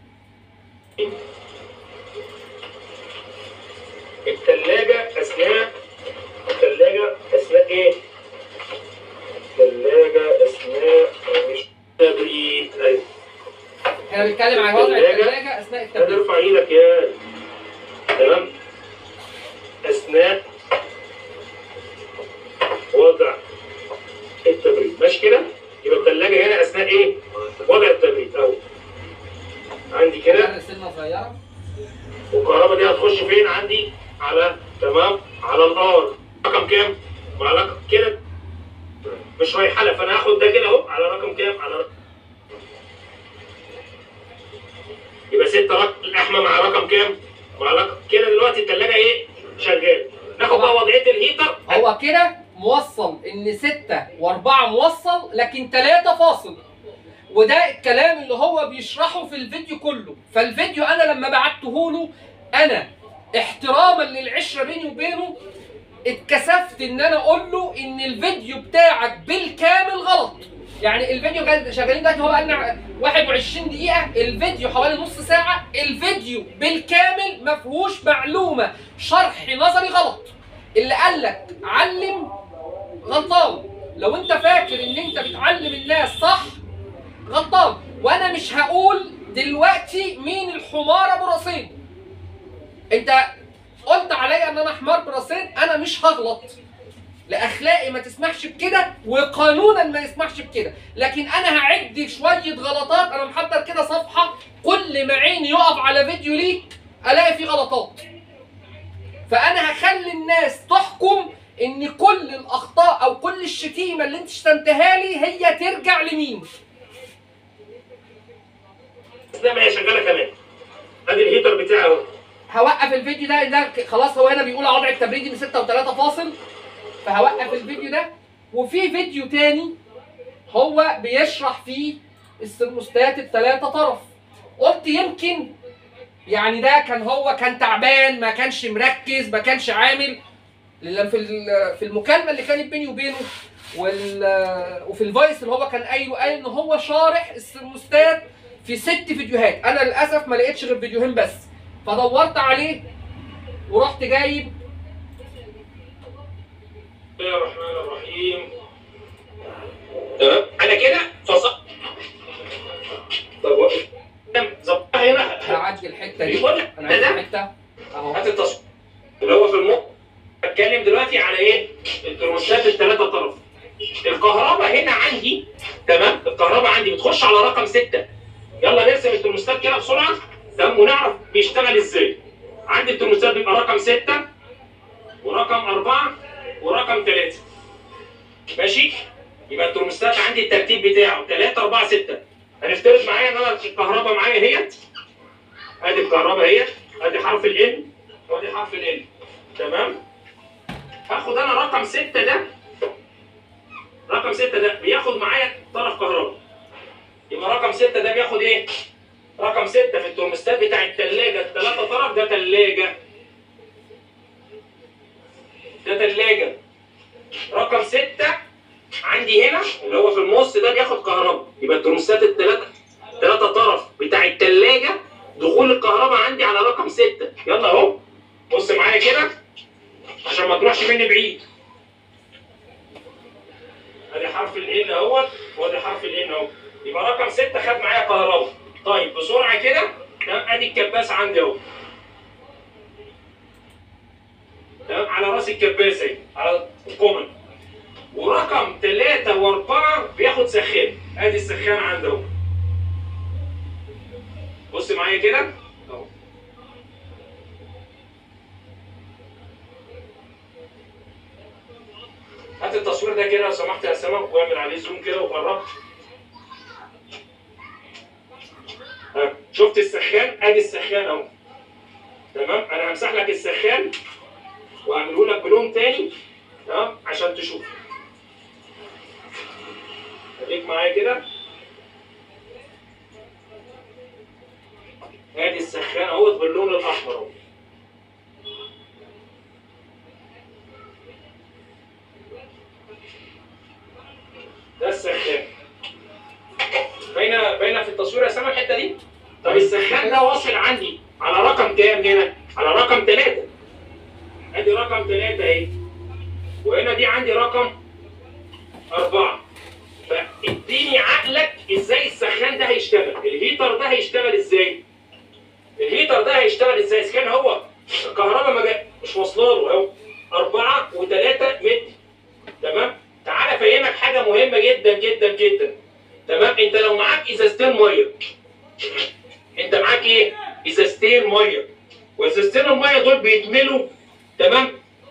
الثلاجة أثناء الثلاجة أثناء إيه؟ الثلاجة أثناء مش تبريد أيوه احنا بنتكلم عن وضع الثلاجة. الثلاجه اثناء هذا التبريد ارفع ايدك يا تمام أثناء وضع التبريد ماشي كده؟ يبقى الثلاجة هنا أثناء إيه؟ وضع التبريد أهو عندي كده كده سنه صغيره والكهرباء دي هتخش فين عندي على تمام على الار رقم كام مع رقم كده مش رايحه لها فانا هاخد ده كده اهو على رقم كام على رقم يبقى 6 رقم الاحمى مع رقم كام مع رقم كده دلوقتي الثلاجه ايه شغال ناخد بقى وضعيه الهيتر هو كده موصل ان ستة واربعة موصل لكن تلاتة فاصل وده الكلام اللي هو بيشرحه في الفيديو كله فالفيديو انا لما بعته له انا احتراما للعشرة بيني وبينه اتكسفت ان انا اقول له ان الفيديو بتاعك بالكامل غلط يعني الفيديو جاي- شغالين دلوقتي هو بقالنا 21 دقيقة الفيديو حوالي نص ساعة الفيديو بالكامل ما فيهوش معلومة شرح نظري غلط اللي قال لك علم غلطان لو انت فاكر ان انت بتعلم الناس صح غلطان وانا مش هقول دلوقتي مين الحمار ابو راسين انت قلت عليا ان انا حمار براسين انا مش هغلط لاخلاقي ما تسمحش بكده وقانونا ما يسمحش بكده لكن انا هعد شويه غلطات انا محضر كده صفحه كل ما عيني يقف على فيديو ليك الاقي فيه غلطات فانا هخلي الناس تحكم ان كل الاخطاء او كل الشتيمه اللي انت شتمتها لي هي ترجع لمين اثناء ما هي شغاله كمان ادي الهيتر بتاعي اهو هوقف الفيديو ده ده ك- خلاص هو هنا بيقول على وضع التبريدي من 6 و3 فاصل فهوقف الفيديو ده وفي فيديو تاني هو بيشرح فيه الثرموستات الثلاثة طرف قلت يمكن يعني ده كان هو كان تعبان ما كانش مركز ما كانش عامل لأن في ال- في المكالمة اللي كانت بيني وبينه وال وفي الفويس اللي هو كان قايله قال ان هو شارح الثرموستات في ست فيديوهات انا للاسف ما لقيتش غير فيديوهين بس فدورت عليه ورحت جايب بسم الله الرحمن الرحيم تمام انا كده فصل طب وقف ظبطها هنا هعدي الحته دي بيقول انا ده عايز ده الحته اهو هات التصوير اللي هو في المخ بتكلم دلوقتي على ايه؟ الترموستات الثلاثه طرف الكهرباء هنا عندي تمام الكهرباء عندي بتخش على رقم ستة يلا نرسم الترموستات كده بسرعه تمام ونعرف بيشتغل ازاي عندي الترموستات بيبقى رقم ستة ورقم أربعة ورقم ثلاثة ماشي يبقى الترموستات عندي الترتيب بتاعه 3 4 6 هنفترض معايا ان انا الكهرباء معايا اهيت ادي الكهرباء اهيت ادي حرف ال وادي حرف ال تمام هاخد انا رقم 6 ده رقم 6 ده بياخد معايا طرف كهرباء يبقى رقم 6 ده بياخد ايه؟ رقم 6 في الترموستات بتاع الثلاجه الثلاثه طرف ده ثلاجه ده ثلاجه رقم 6 عندي هنا اللي هو في النص ده بياخد كهرباء يبقى الترموستات الثلاثه ثلاثه طرف بتاع الثلاجه دخول الكهرباء عندي على رقم 6 يلا اهو بص معايا كده عشان ما تروحش مني بعيد ادي حرف ال اهوت وادي حرف ال اهو يبقى رقم 6 خد معايا كهرباء طيب بسرعه كده تمام ادي الكباس عندي اهو تمام على راس الكباس اهي على الكومن ورقم 3 و4 بياخد سخان ادي السخان عندي اهو بص معايا كده اهو هات التصوير ده كده لو سمحت يا سما واعمل عليه زوم كده وقرب ها، شفت السخان ادي السخان اهو تمام انا همسح لك السخان واعمله لك بلون تاني تمام عشان تشوف خليك معايا كده ادي السخان اهوت باللون الاحمر اهو ده السخان باينه باينه في التصوير يا سامح الحته دي طب السخان ده واصل عندي على رقم كام هنا على رقم ثلاثة ادي رقم ثلاثة اهي وهنا دي عندي رقم أربعة فاديني عقلك ازاي السخان ده هيشتغل الهيتر ده هيشتغل ازاي الهيتر ده هيشتغل ازاي اذا كان هو الكهرباء ما جا- مش واصله له اهو أربعة وثلاثة متر تمام تعالى افهمك حاجة مهمة جدا جدا جدا تمام انت لو معاك ازازتين ميه انت معاك ايه ازازتين ميه وازازتين الميه دول بيتملوا تمام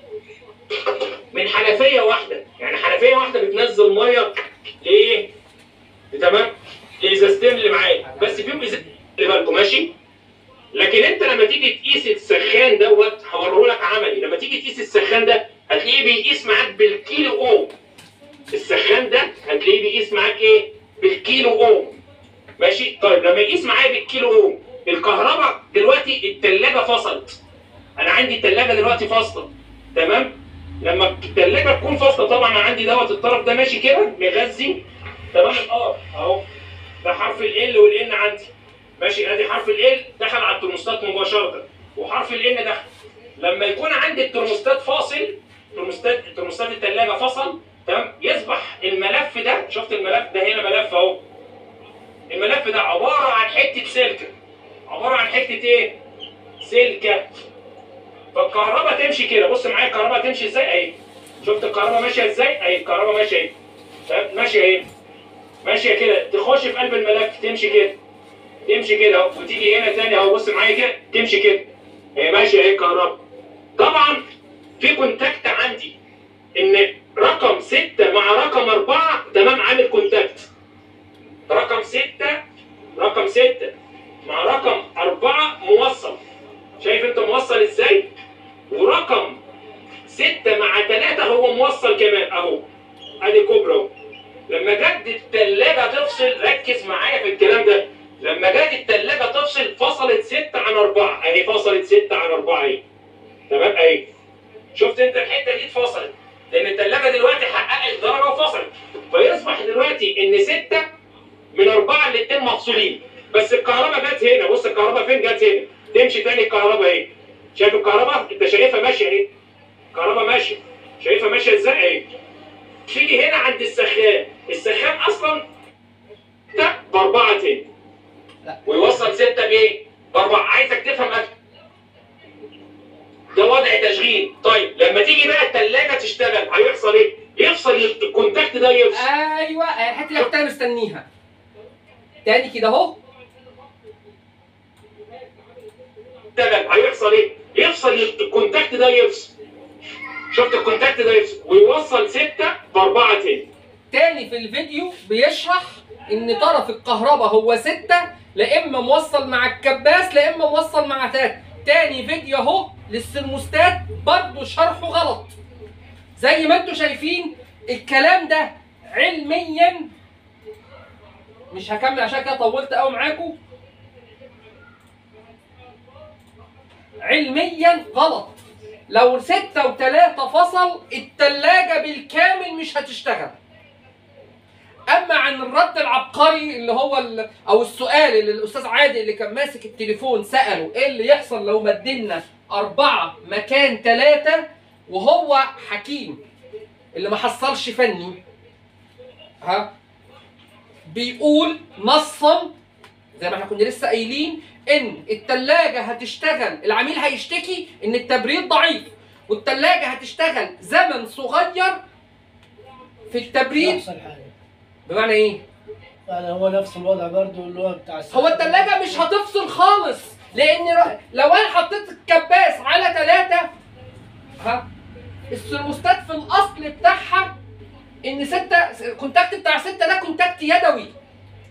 من حنفيه واحده يعني حنفيه واحده بتنزل ميه لايه تمام الازازتين اللي معاك بس فيهم ازازتين خلي بالكم ماشي لكن انت لما تيجي تقيس السخان دوت هوريه لك عملي لما تيجي تقيس السخان ده هتلاقيه بيقيس معاك بالكيلو اوم السخان ده هتلاقيه بيقيس معاك ايه بالكيلو اوم ماشي طيب لما يقيس معايا بالكيلو اوم الكهرباء دلوقتي التلاجة فصلت انا عندي التلاجة دلوقتي فاصلة تمام لما التلاجة تكون فاصلة طبعا انا عندي دوت الطرف ده ماشي كده مغذي تمام الار اهو ده حرف ال والان عندي ماشي ادي حرف ال دخل على الترموستات مباشرة وحرف الان دخل لما يكون عندي الترموستات فاصل ترموستات ترموستات التلاجة فصل تمام يصبح الملف ده شفت الملف ده هنا ملف اهو الملف ده عبارة عن حتة سلكة عبارة عن حتة ايه؟ سلكة فالكهرباء تمشي كده بص معايا الكهرباء تمشي ازاي اهي شفت الكهرباء ماشية ازاي؟ اهي الكهرباء ماشية اهي تمام؟ ماشية اهي ماشية كده تخش في قلب الملف تمشي كده تمشي كده اهو وتيجي هنا تاني اهو بص معايا كده تمشي كده هي ماشية اهي الكهرباء طبعا في كونتاكت عندي ان رقم ستة مع رقم أربعة تمام عامل كونتاكت رقم ستة رقم ستة مع رقم أربعة موصل شايف أنت موصل إزاي؟ ورقم ستة مع ثلاثة هو موصل كمان أهو أدي كوبرا أهو لما جت التلاجة تفصل ركز معايا في الكلام ده لما جت التلاجة تفصل فصلت ستة عن أربعة أهي فصلت ستة عن أربعة أهي تمام أهي شفت أنت الحتة دي اتفصلت لأن التلاجة دلوقتي حققت درجة وفصلت فيصبح دلوقتي إن ستة من أربعة لاتنين مفصولين بس الكهرباء جت هنا بص الكهرباء فين جت هنا تمشي تاني الكهرباء اهي شايف الكهرباء انت شايفها ماشيه اهي الكهرباء ماشيه شايفها ماشيه ازاي اهي تيجي هنا عند السخان السخان اصلا ده باربعه تاني لا. ويوصل سته بايه؟ باربعه عايزك تفهم اكتر ده وضع تشغيل طيب لما تيجي بقى الثلاجه تشتغل هيحصل ايه؟ يفصل الكونتاكت ده يفصل ايوه الحته اللي كنت انا مستنيها تاني كده اهو يشتغل هيحصل ايه؟ يفصل الكونتاكت ده يفصل شفت الكونتاكت ده يفصل ويوصل ستة بأربعة تاني تاني في الفيديو بيشرح ان طرف الكهرباء هو ستة لا اما موصل مع الكباس لا اما موصل مع تات تاني فيديو اهو للسرموستات برضه شرحه غلط زي ما انتم شايفين الكلام ده علميا مش هكمل عشان كده طولت قوي معاكم علميا غلط لو ستة وتلاتة فصل التلاجة بالكامل مش هتشتغل اما عن الرد العبقري اللي هو ال- او السؤال اللي الاستاذ عادل اللي كان ماسك التليفون ساله ايه اللي يحصل لو مدلنا اربعه مكان ثلاثه وهو حكيم اللي ما حصلش فني ها بيقول نصا زي ما احنا كنا لسه قايلين ان التلاجة هتشتغل العميل هيشتكي ان التبريد ضعيف والتلاجة هتشتغل زمن صغير في التبريد نفس الحاجة بمعنى ايه؟ يعني هو نفس الوضع برضه اللي هو بتاع الساعة. هو التلاجة مش هتفصل خالص لان ر- لو انا حطيت الكباس على ثلاثة ها الثرموستات في الاصل بتاعها ان ستة الكونتاكت بتاع ستة ده كونتاكت يدوي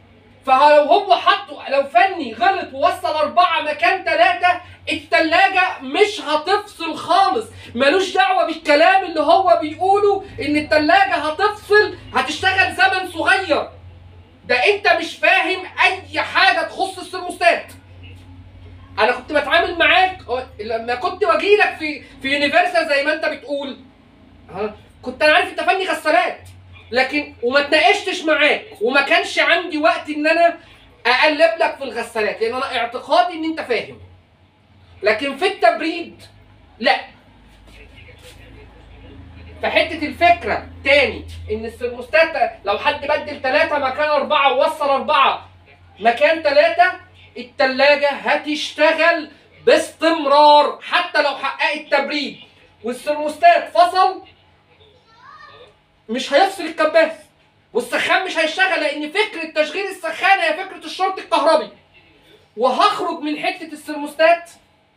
فلو هو حطه لو فني غلط ووصل أربعة مكان ثلاثة التلاجة مش هتفصل خالص ملوش دعوه بالكلام اللي هو بيقوله ان التلاجة هتفصل هتشتغل زمن صغير ده انت مش فاهم اي حاجه تخص السرموستات انا كنت بتعامل معاك لما كنت باجي لك في في يونيفرسال زي ما انت بتقول ها، كنت انا عارف انت فني غسالات لكن وما اتناقشتش معاك وما كانش عندي وقت ان انا اقلب لك في الغسالات لان انا اعتقادي ان انت فاهم لكن في التبريد لا فحته الفكره تاني ان السرموستات لو حد بدل ثلاثه مكان اربعه ووصل اربعه مكان ثلاثه التلاجة هتشتغل باستمرار حتى لو حققت تبريد والسرموستات فصل مش هيفصل الكباس والسخان مش هيشتغل لان فكره تشغيل السخان هي فكره الشرط الكهربي وهخرج من حته السرموستات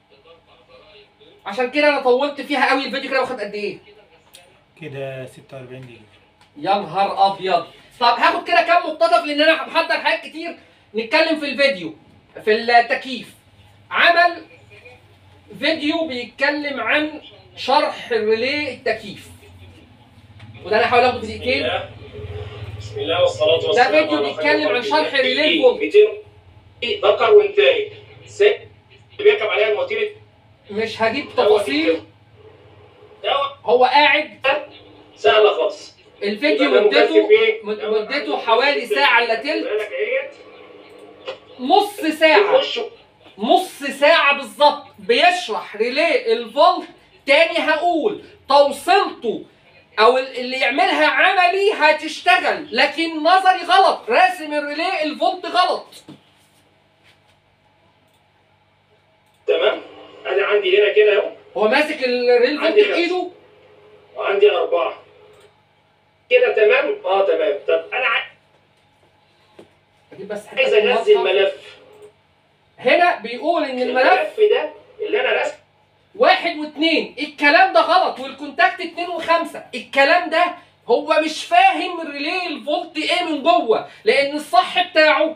عشان كده انا طولت فيها قوي الفيديو كده واخد قد ايه كده 46 دقيقة يا نهار ابيض طب هاخد كده كام مقتطف لان انا محضر حاجات كتير نتكلم في الفيديو في التكييف عمل فيديو بيتكلم عن شرح ريلي التكييف وده انا هحاول اخده في دقيقتين بسم الله والصلاة والسلام ده فيديو على بيتكلم خير عن خلق شرح الله. ريلي في الفولت. 200 ذكر وانتهي ست اللي بيركب عليها المواتير مش هجيب دوت تفاصيل الكلام. دوت هو قاعد سهلة خالص الفيديو يبقى ده مدته مكثف إيه؟ مد- مدته حوالي ساعة الا تلت بالك اهيت نص ساعة يخش نص ساعة بالظبط بيشرح ريلي الفولت تاني هقول توصيلته او ال- اللي يعملها عملي هتشتغل لكن نظري غلط راسم الريلي الفولت غلط تمام ادي عندي هنا كده اهو هو ماسك الريلي الفولت عندي في ايده وعندي أربعة كده تمام؟ اه تمام طب أنا عايز اجيب بس حتة عايز انزل واضحة. ملف هنا بيقول ان الملف الملف ده اللي انا رسمه واحد واثنين الكلام ده غلط والكونتاكت اتنين وخمسة الكلام ده هو مش فاهم الريلي الفولت ايه من جوه لان الصح بتاعه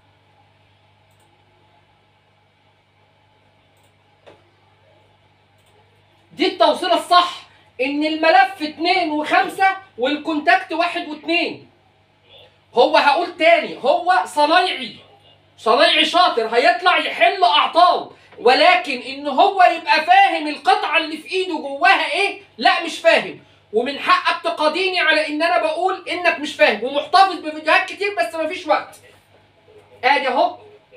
دي التوصيلة الصح ان الملف اتنين وخمسة والكونتاكت واحد واتنين هو هقول تاني هو صنايعي صنايعي شاطر هيطلع يحل اعطال ولكن ان هو يبقى فاهم القطعه اللي في ايده جواها ايه لا مش فاهم ومن حقك تقاضيني على ان انا بقول انك مش فاهم ومحتفظ بفيديوهات كتير بس مفيش وقت ادي اهو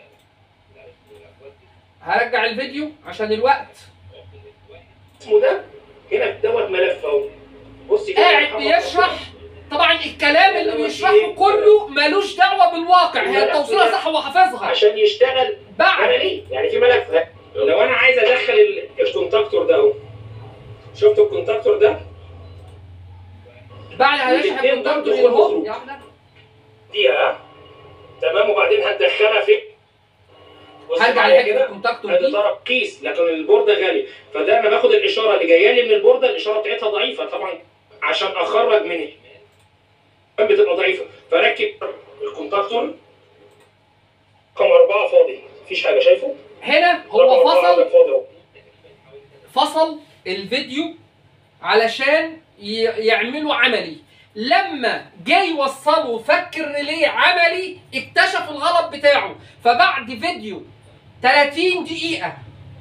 هرجع الفيديو عشان الوقت ده هنا دوت ملف اهو بص كده يا قاعد محمد بيشرح طبعا الكلام اللي بيشرحه كله ملوش دعوه بالواقع هي التوصيله صح هو حافظها عشان يشتغل بعد عملي يعني في ملف لو انا عايز ادخل ال- الكونتاكتور ده اهو شفت الكونتاكتور ده بعد هيشرح والاتنين الكونتاكتور برضه اللي هو مظبوط. يا أحمد. دي ها تمام وبعدين هتدخلها في بص هرجع معايا لحته كده الكونتاكتور ادي دي طرف كيس لكن البورده غالي فده انا باخد الاشاره اللي جايه لي من البورده الاشاره بتاعتها ضعيفه طبعا عشان اخرج من بتبقى ضعيفه فركب الكونتاكتور رقم اربعه فاضي مفيش حاجه شايفه؟ هنا رقم هو أربعة فصل فاضي اهو فصل الفيديو علشان ي- يعملوا عملي لما جه يوصله فك الريلي عملي اكتشف الغلط بتاعه فبعد فيديو 30 دقيقة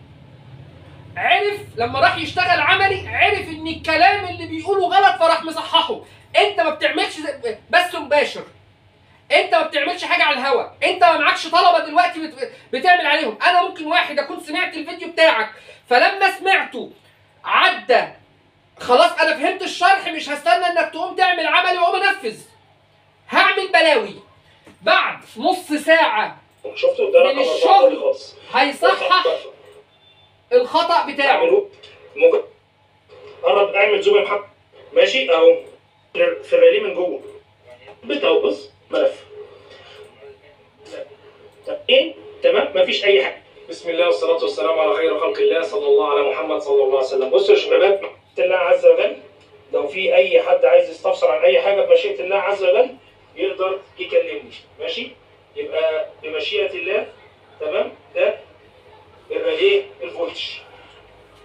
عرف لما راح يشتغل عملي عرف ان الكلام اللي بيقوله غلط فراح مصححه انت ما بتعملش زي- بث مباشر انت ما بتعملش حاجه على الهوا انت ما معكش طلبه دلوقتي بت... بتعمل عليهم انا ممكن واحد اكون سمعت الفيديو بتاعك فلما سمعته عدى خلاص انا فهمت الشرح مش هستنى انك تقوم تعمل عملي واقوم انفذ هعمل بلاوي بعد نص ساعه شفته ده من رقم اربعه الشغل. فاضي خالص هيصحح الخطا بتاعه اعمله ممكن قرب اعمل زوم يا محمد ماشي اهو في الريلي من جوه بس اهو بص ملف طب ايه تمام مفيش اي حاجه بسم الله والصلاه والسلام على خير خلق الله صلى الله على محمد صلى الله عليه وسلم بصوا يا شباب الله عز وجل لو في اي حد عايز يستفسر عن اي حاجه بمشيئه الله عز وجل يقدر يكلمني ماشي يبقى بمشيئه الله تمام ده الريلي الفولتج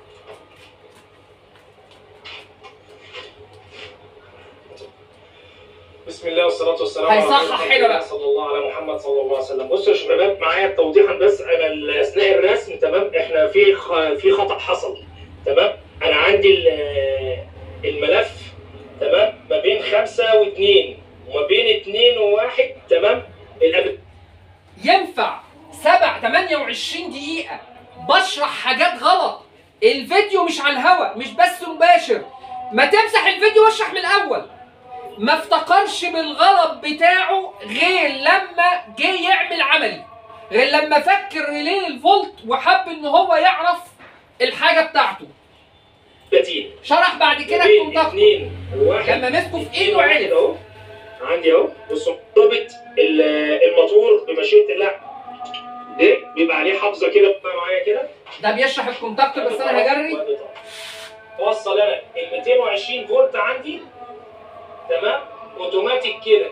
والسلام هيصحح على هنا بقى. صلى الله على محمد صلى الله عليه وسلم بصوا يا شباب معايا توضيحا بس انا ال- اثناء الرسم تمام احنا في خ... في خطا حصل تمام انا عندي ال- الملف تمام ما بين خمسة واثنين وما بين اثنين وواحد تمام الأب... ينفع سبع 28 دقيقة بشرح حاجات غلط الفيديو مش على الهوا مش بس مباشر ما تمسح الفيديو واشرح من الأول ما افتكرش بالغلط بتاعه غير لما جه يعمل عملي غير لما فكر ريليه الفولت وحب ان هو يعرف الحاجة بتاعته 30 شرح بعد كده بين الكونتاكت اثنين وواحد لما مسكه في اثنين ايده وواحد عرف اهو عندي اهو بصوا ضابط ال- الموتور بمشيئة الله ده بيبقى عليه حافظة كده بقى معايا كده ده بيشرح الكونتاكت بس انا هجري وصل انا ال 220 فولت عندي تمام اوتوماتيك كده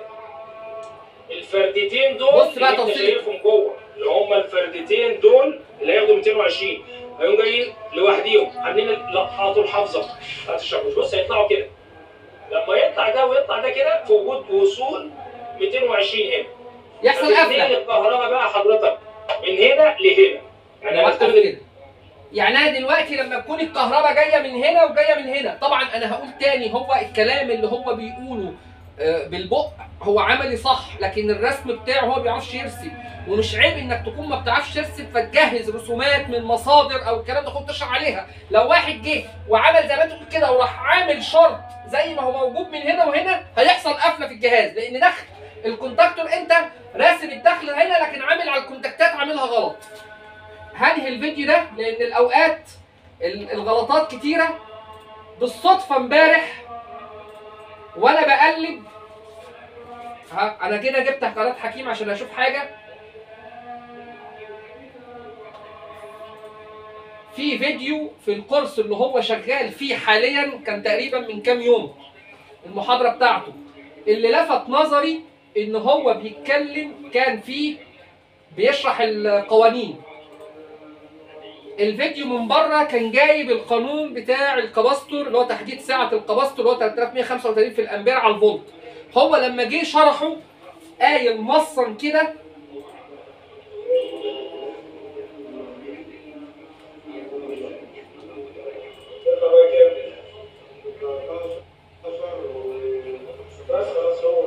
الفردتين دول بص بقى اللي انت توصيل. شايفهم جوه اللي هم الفردتين دول اللي هياخدوا 220 هيقوم جايين لوحديهم عاملين لقطوا الحافظه بتاعت الشاكوش بص هيطلعوا كده لما يطلع ده ويطلع ده كده في وجود وصول 220 هنا يحصل هتتنقل قفله الكهرباء بقى حضرتك من هنا لهنا يعني وقف هنفترض كده يعني انا دلوقتي لما تكون الكهرباء جايه من هنا وجايه من هنا طبعا انا هقول تاني هو الكلام اللي هو بيقوله آه، بالبق هو عملي صح لكن الرسم بتاعه هو ما بيعرفش يرسم ومش عيب انك تكون ما بتعرفش ترسم فتجهز رسومات من مصادر او الكلام ده كنت تشرح عليها لو واحد جه وعمل زي ما انت بتقول كده وراح عامل شرط زي ما هو موجود من هنا وهنا هيحصل قفله في الجهاز لان دخل الكونتاكتور انت راسم الدخل هنا لكن عامل على الكونتاكتات عاملها غلط هنهي الفيديو ده لان الاوقات ال- الغلطات كتيره بالصدفه امبارح وانا بقلب ها انا كده جبت قناه حكيم عشان اشوف حاجه في فيديو في الكورس اللي هو شغال فيه حاليا كان تقريبا من كام يوم المحاضره بتاعته اللي لفت نظري ان هو بيتكلم كان فيه بيشرح القوانين الفيديو من بره كان جايب القانون بتاع الكباستور اللي هو تحديد سعه الكباستور اللي هو 3135 في الامبير على الفولت هو لما جه شرحه قايل مصا كده بس خلاص هو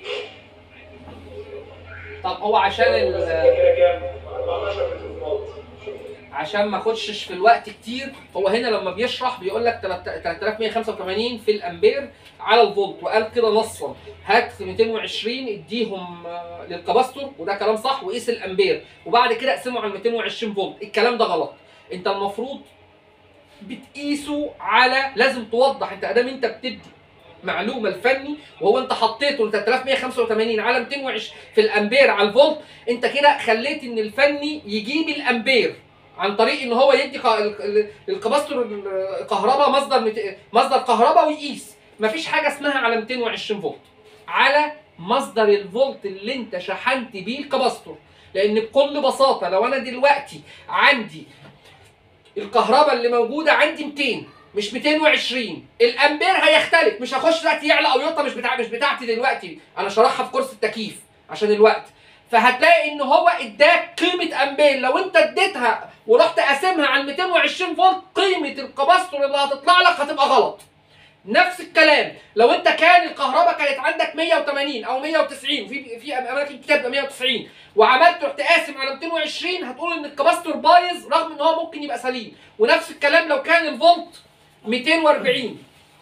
طب هو عشان ال كده كام؟ 14 في عشان ما اخشش في الوقت كتير هو هنا لما بيشرح بيقول لك 3185 في الامبير على الفولت وقال كده نصا هات 220 اديهم آه، للكباستور وده كلام صح وقيس الامبير وبعد كده اقسمه على 220 فولت الكلام ده غلط انت المفروض بتقيسه على لازم توضح انت ادام انت بتدي معلومه الفني وهو انت حطيته ل 3185 على 220 في الامبير على الفولت انت كده خليت ان الفني يجيب الامبير عن طريق ان هو يدي ق- ال- ال- الكباستور الكهرباء مصدر مت- مصدر كهرباء ويقيس مفيش حاجه اسمها على 220 فولت على مصدر الفولت اللي انت شحنت بيه الكباستور لان بكل بساطه لو انا دلوقتي عندي الكهرباء اللي موجوده عندي 200 مش 220 الامبير هيختلف مش هخش دلوقتي يعلى او يوطى مش بتاع مش بتاعتي دلوقتي انا شرحها في كورس التكييف عشان الوقت فهتلاقي ان هو اداك قيمه امبير لو انت اديتها ورحت قاسمها على 220 فولت قيمه الكباستور اللي هتطلع لك هتبقى غلط نفس الكلام لو انت كان الكهرباء كانت عندك 180 او 190 وفي في اماكن كتير بتبقى 190 وعملت رحت قاسم على 220 هتقول ان الكباستور بايظ رغم ان هو ممكن يبقى سليم ونفس الكلام لو كان الفولت 240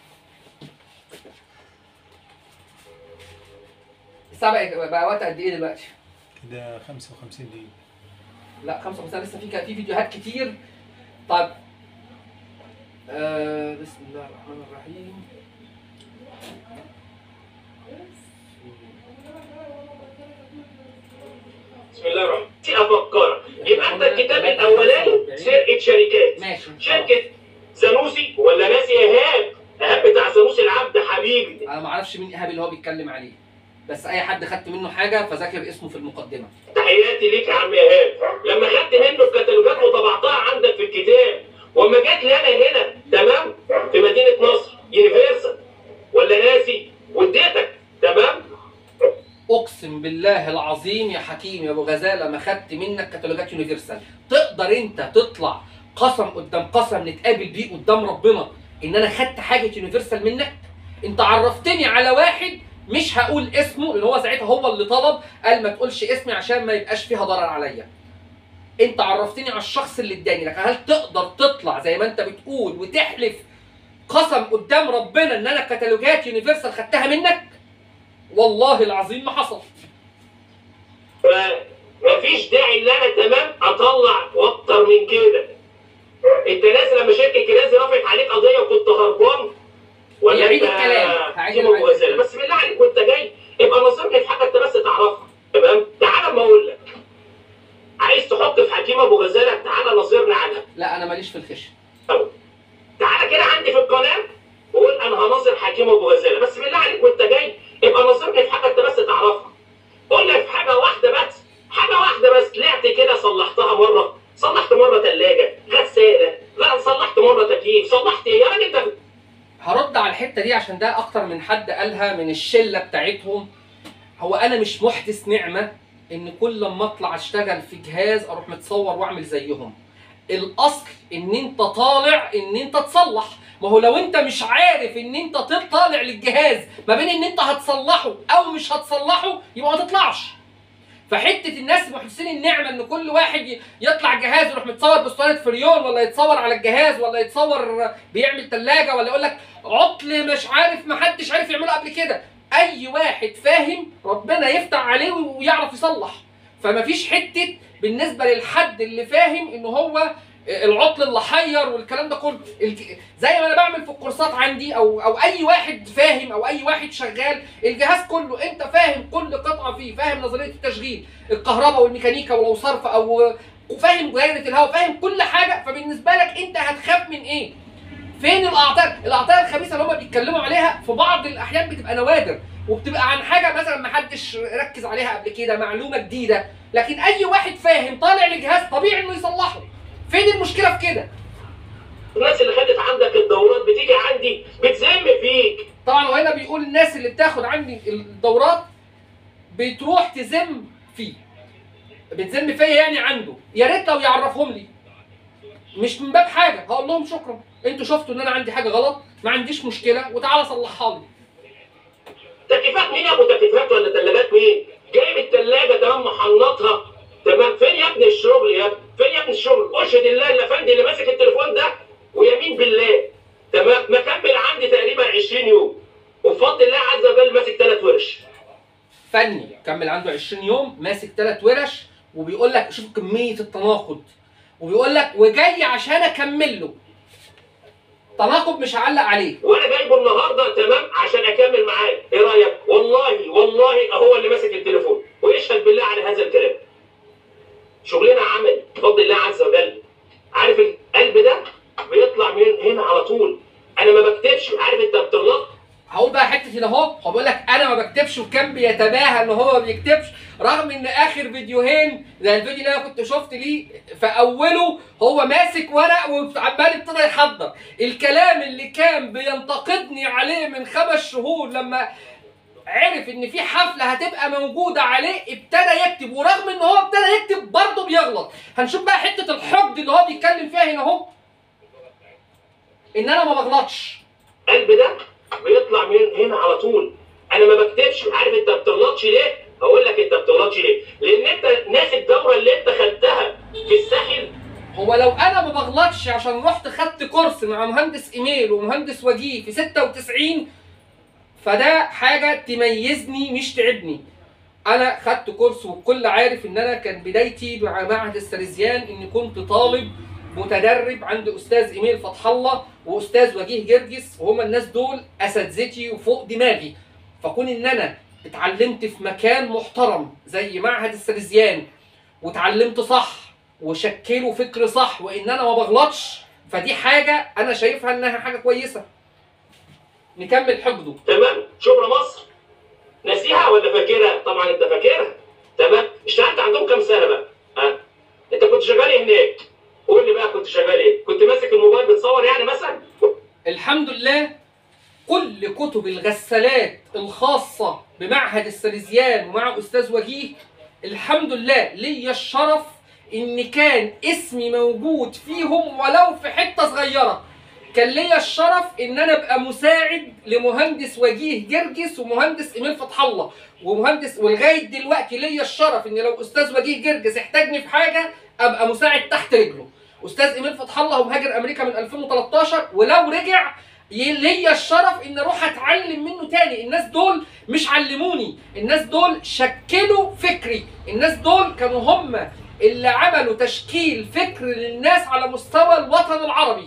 الساعه بقى بقى وقت قد ايه دلوقتي؟ كده 55 دقيقة لا 55 لسه في في فيديوهات كتير طيب آه بسم الله الرحمن الرحيم بسم الله الرحمن الرحيم افكرك يبقى انت الكتاب الاولاني سرقه شركات ماشي شركه زانوسي ولا ناسي ايهاب ايهاب بتاع زانوسي العبد حبيبي انا ما اعرفش مين ايهاب اللي هو بيتكلم عليه بس اي حد خدت منه حاجه فذاكر اسمه في المقدمه تحياتي ليك يا عم ايهاب لما خدت منه الكتالوجات وطبعتها عندك في الكتاب واما جات لي انا هنا تمام في مدينه نصر يونيفرسال ولا ناسي واديتك تمام بالله العظيم يا حكيم يا ابو غزاله ما خدت منك كتالوجات يونيفرسال تقدر انت تطلع قسم قدام قسم نتقابل بيه قدام ربنا ان انا خدت حاجه يونيفرسال منك انت عرفتني على واحد مش هقول اسمه لان هو ساعتها هو اللي طلب قال ما تقولش اسمي عشان ما يبقاش فيها ضرر عليا انت عرفتني على الشخص اللي اداني لك هل تقدر تطلع زي ما انت بتقول وتحلف قسم قدام ربنا ان انا كتالوجات يونيفرسال خدتها منك والله العظيم ما حصل فمفيش داعي ان انا تمام اطلع واكتر من كده انت نازل لما شركه كرازي رفعت عليك قضيه وكنت هربان ولا يعيد انت الكلام. هعيد سيبك الكلام. وسالة. بس بالله عليك وانت جاي ابقى ناصرني في حاجه انت بس تعرفها تمام تعالى اما اقول لك عايز تحط في حكيم ابو غزاله تعالى ناصرني عنها لا انا ماليش في الخشن تعالى كده عندي في القناه وقول انا هناصر حكيم ابو غزاله بس بالله عليك وانت جاي ابقى ناصرني في حاجه انت بس تعرفها قول لك في حاجه واحده بس حاجه واحده بس طلعت كده صلحتها مره صلحت مره ثلاجه غساله لا صلحت مره تكييف صلحت ايه يا راجل ده هرد على الحته دي عشان ده اكتر من حد قالها من الشله بتاعتهم هو انا مش محدث نعمه ان كل لما اطلع اشتغل في جهاز اروح متصور واعمل زيهم الاصل ان انت طالع ان انت تصلح ما هو لو انت مش عارف ان انت طالع للجهاز ما بين ان انت هتصلحه او مش هتصلحه يبقى ما تطلعش فحته الناس محدثين النعمه ان كل واحد ي- يطلع جهاز يروح متصور باسطوانه فريون ولا يتصور على الجهاز ولا يتصور بيعمل ثلاجه ولا يقول لك عطل مش عارف ما حدش عارف يعمله قبل كده اي واحد فاهم ربنا يفتح عليه ويعرف يصلح فمفيش حته بالنسبه للحد اللي فاهم ان هو العطل اللي حير والكلام ده كله الج- زي ما انا بعمل في الكورسات عندي او او اي واحد فاهم او اي واحد شغال الجهاز كله انت فاهم كل قطعه فيه فاهم نظريه التشغيل الكهرباء والميكانيكا ولو صرف او فاهم دايره الهواء فاهم كل حاجه فبالنسبه لك انت هتخاف من ايه فين الاعطال الاعطال الخبيثه اللي هم بيتكلموا عليها في بعض الاحيان بتبقى نوادر وبتبقى عن حاجه مثلا ما حدش ركز عليها قبل كده معلومه جديده لكن اي واحد فاهم طالع لجهاز طبيعي انه يصلحه فين المشكله في كده الناس اللي خدت عندك الدورات بتيجي عندي بتذم فيك طبعا وهنا بيقول الناس اللي بتاخد عندي الدورات بتروح تذم فيه بتذم فيا يعني عنده يا ريت لو يعرفهم لي مش من باب حاجه هقول لهم شكرا انتوا شفتوا ان انا عندي حاجه غلط ما عنديش مشكله وتعالى صلحها لي تكييفات مين يا ابو تكييفات ولا ثلاجات مين؟ جايب الثلاجه تمام محنطها تمام فين يا ابن الشغل يا ابني؟ فين يا ابن الشغل؟ اشهد الله الافندي اللي ماسك التليفون ده ويمين بالله تمام مكمل عندي تقريبا 20 يوم وبفضل الله عز وجل ماسك ثلاث ورش فني كمل عنده 20 يوم ماسك ثلاث ورش وبيقول لك شوف كميه التناقض وبيقول لك وجاي عشان اكمل له تناقض مش هعلق عليه وانا جايبه النهارده تمام عشان اكمل معاه ايه رايك؟ والله والله هو اللي ماسك التليفون ويشهد بالله على هذا الكلام شغلنا عملي بفضل الله عز وجل عارف القلب ده بيطلع من هنا على طول انا ما بكتبش عارف انت بتغلط هقول بقى حته هنا اهو هو بيقول لك انا ما بكتبش وكان بيتباهى ان هو ما بيكتبش رغم ان اخر فيديوهين زي الفيديو اللي انا كنت شفت ليه في اوله هو ماسك ورق وعمال ابتدى يحضر الكلام اللي كان بينتقدني عليه من خمس شهور لما عرف ان في حفله هتبقى موجوده عليه ابتدى يكتب ورغم ان هو ابتدى يكتب برضه بيغلط هنشوف بقى حته الحقد اللي هو بيتكلم فيها هنا اهو ان انا ما بغلطش القلب ده بيطلع من هنا على طول انا ما بكتبش عارف انت بتغلطش ليه هقول لك انت بتغلطش ليه لان انت ناسي الدوره اللي انت خدتها في الساحل هو لو انا ما بغلطش عشان رحت خدت كورس مع مهندس ايميل ومهندس وجيه في 96 فده حاجه تميزني مش تعبني انا خدت كورس والكل عارف ان انا كان بدايتي مع معهد السريزيان اني كنت طالب متدرب عند استاذ ايميل فتح الله واستاذ وجيه جرجس وهما الناس دول اساتذتي وفوق دماغي فكون ان انا اتعلمت في مكان محترم زي معهد السريزيان واتعلمت صح وشكلوا فكر صح وان انا ما بغلطش فدي حاجه انا شايفها انها حاجه كويسه نكمل حقده تمام شبرا مصر ناسيها ولا فاكرها طبعا انت فاكرها تمام اشتغلت عندهم كام سنه بقى ها انت كنت شغال ايه هناك قول لي بقى كنت شغال ايه كنت ماسك الموبايل بتصور يعني مثلا الحمد لله كل كتب الغسالات الخاصة بمعهد السليزيان ومع أستاذ وجيه الحمد لله ليا الشرف إن كان اسمي موجود فيهم ولو في حتة صغيرة كان ليا الشرف إن أنا أبقى مساعد لمهندس وجيه جرجس ومهندس إيميل فتح الله ومهندس ولغاية دلوقتي ليا الشرف إن لو أستاذ وجيه جرجس احتاجني في حاجة أبقى مساعد تحت رجله أستاذ إيميل فتح الله هو مهاجر أمريكا من 2013 ولو رجع ي- ليا الشرف ان اروح اتعلم منه تاني الناس دول مش علموني الناس دول شكلوا فكري الناس دول كانوا هم اللي عملوا تشكيل فكر للناس على مستوى الوطن العربي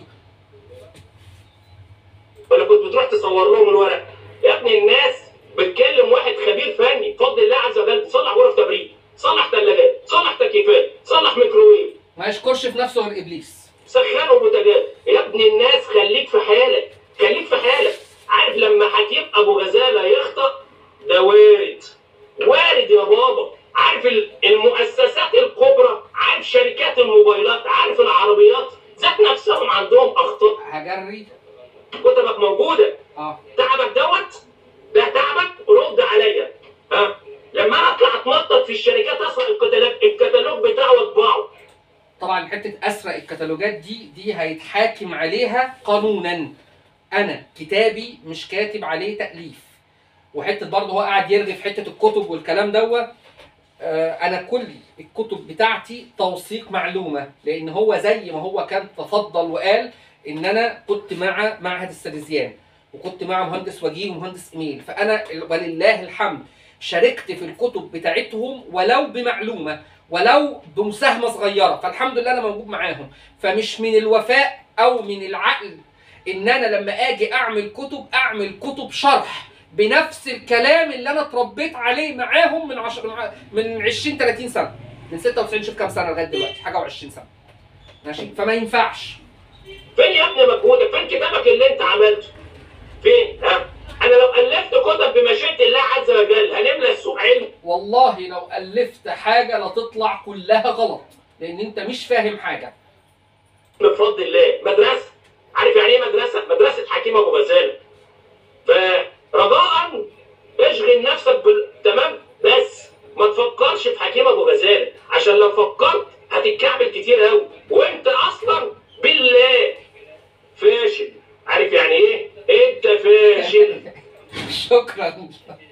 ولا كنت بتروح تصور لهم الورق يا ابني الناس بتكلم واحد خبير فني بفضل الله عز وجل صلح غرف تبريد صلح ثلاجات صلح تكييفات صلح ميكروويف ما يشكرش في نفسه غير ابليس سخنوا بوتاجاز يا ابني الناس خليك في حالك خليك في حالك عارف لما حكيم ابو غزاله يخطأ ده وارد وارد يا بابا عارف ال- المؤسسات الكبرى عارف شركات الموبايلات عارف العربيات ذات نفسهم عندهم اخطاء هجري كتبك موجوده اه تعبك دوت ده تعبك رد عليا ها لما انا اطلع اتنطط في الشركات اسرق الكتالوج الكتالوج بتاعه واطبعه طبعا حته اسرق الكتالوجات دي دي هيتحاكم عليها قانونا انا كتابي مش كاتب عليه تاليف وحته برضه هو قاعد يرغي في حته الكتب والكلام دوت آه، انا كل الكتب بتاعتي توثيق معلومه لان هو زي ما هو كان تفضل وقال ان انا كنت مع معهد السليزيان وكنت مع مهندس وجيه ومهندس ايميل فانا ولله الحمد شاركت في الكتب بتاعتهم ولو بمعلومه ولو بمساهمه صغيره فالحمد لله انا موجود معاهم فمش من الوفاء او من العقل ان انا لما اجي اعمل كتب اعمل كتب شرح بنفس الكلام اللي انا اتربيت عليه معاهم من عشر من 20 30 سنه من 96 شوف كام سنه لغايه دلوقتي حاجه و20 سنه ماشي فما ينفعش فين يا ابني مجهودك فين كتابك اللي انت عملته فين ها انا لو الفت كتب بمشيئه الله عز وجل هنملى السوق علم والله لو الفت حاجه لا تطلع كلها غلط لان انت مش فاهم حاجه بفضل الله مدرسه عارف يعني ايه مدرسه مدرسه حكيم ابو غزاله فرجاء اشغل نفسك بال... تمام بس ما تفكرش في حكيم ابو غزاله عشان لو فكرت هتتكعبل كتير قوي وانت اصلا بالله فاشل عارف يعني ايه انت فاشل شكرا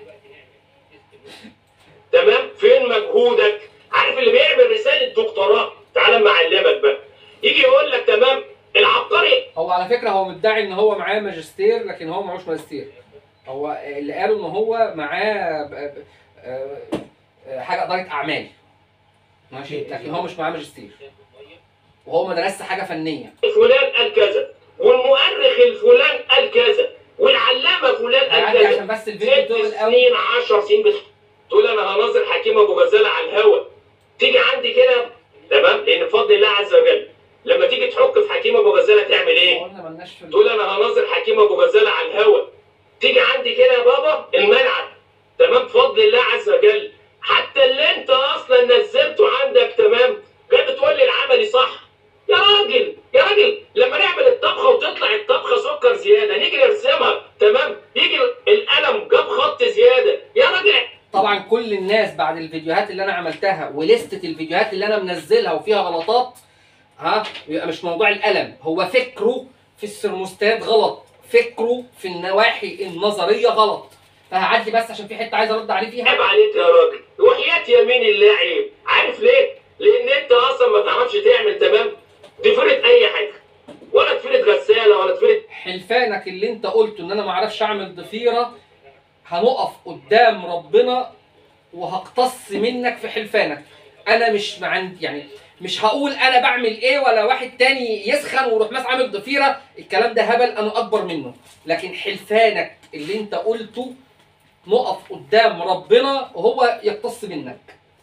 تمام فين مجهودك عارف اللي بيعمل رساله دكتوراه تعالى اما اعلمك بقى يجي يقول لك تمام العبقري هو على فكره هو مدعي ان هو معاه ماجستير لكن هو معهوش ماجستير هو اللي قالوا ان هو معاه ب- ب- آه، آه، حاجه اداره اعمال ماشي لكن هو مش معاه ماجستير وهو ما درسش حاجه فنيه فلان قال كذا والمؤرخ الفلان قال كذا والعلامه فلان قال هيعدي كذا عشان بس الفيديو ست طول قوي سنين 10 سنين بت... تقول انا هناظر حكيم ابو غزاله على الهوا تيجي عندي كده تمام لان بفضل الله عز وجل لما تيجي تحك في حكيم ابو غزاله تعمل ايه؟ قلنا مالناش في تقول انا هناظر حكيم ابو غزاله على الهوا تيجي عندي كده يا بابا الملعب تمام بفضل الله عز وجل حتى اللي انت اصلا نزلته عندك تمام جاي بتقول لي العملي صح يا راجل يا راجل لما نعمل الطبخه وتطلع الطبخه سكر زياده نيجي نرسمها تمام يجي القلم جاب خط زياده يا راجل طبعا كل الناس بعد الفيديوهات اللي انا عملتها ولستة الفيديوهات اللي انا منزلها وفيها غلطات ها يبقى مش موضوع القلم هو فكره في السرموستات غلط فكره في النواحي النظريه غلط فهعدي بس عشان في حته عايز ارد عليه فيها عيب عليك يا راجل وحياة يمين الله عيب عارف ليه؟ لان انت اصلا ما تعرفش تعمل تمام ضفيرة اي حاجه ولا ضفيرة غساله ولا ضفيرة حلفانك اللي انت قلته ان انا ما اعرفش اعمل ضفيره هنقف قدام ربنا وهقتص منك في حلفانك انا مش عندي يعني مش هقول انا بعمل ايه ولا واحد تاني يسخن ويروح ناس عامل ضفيره الكلام ده هبل انا اكبر منه لكن حلفانك اللي انت قلته نقف قدام ربنا وهو يقتص منك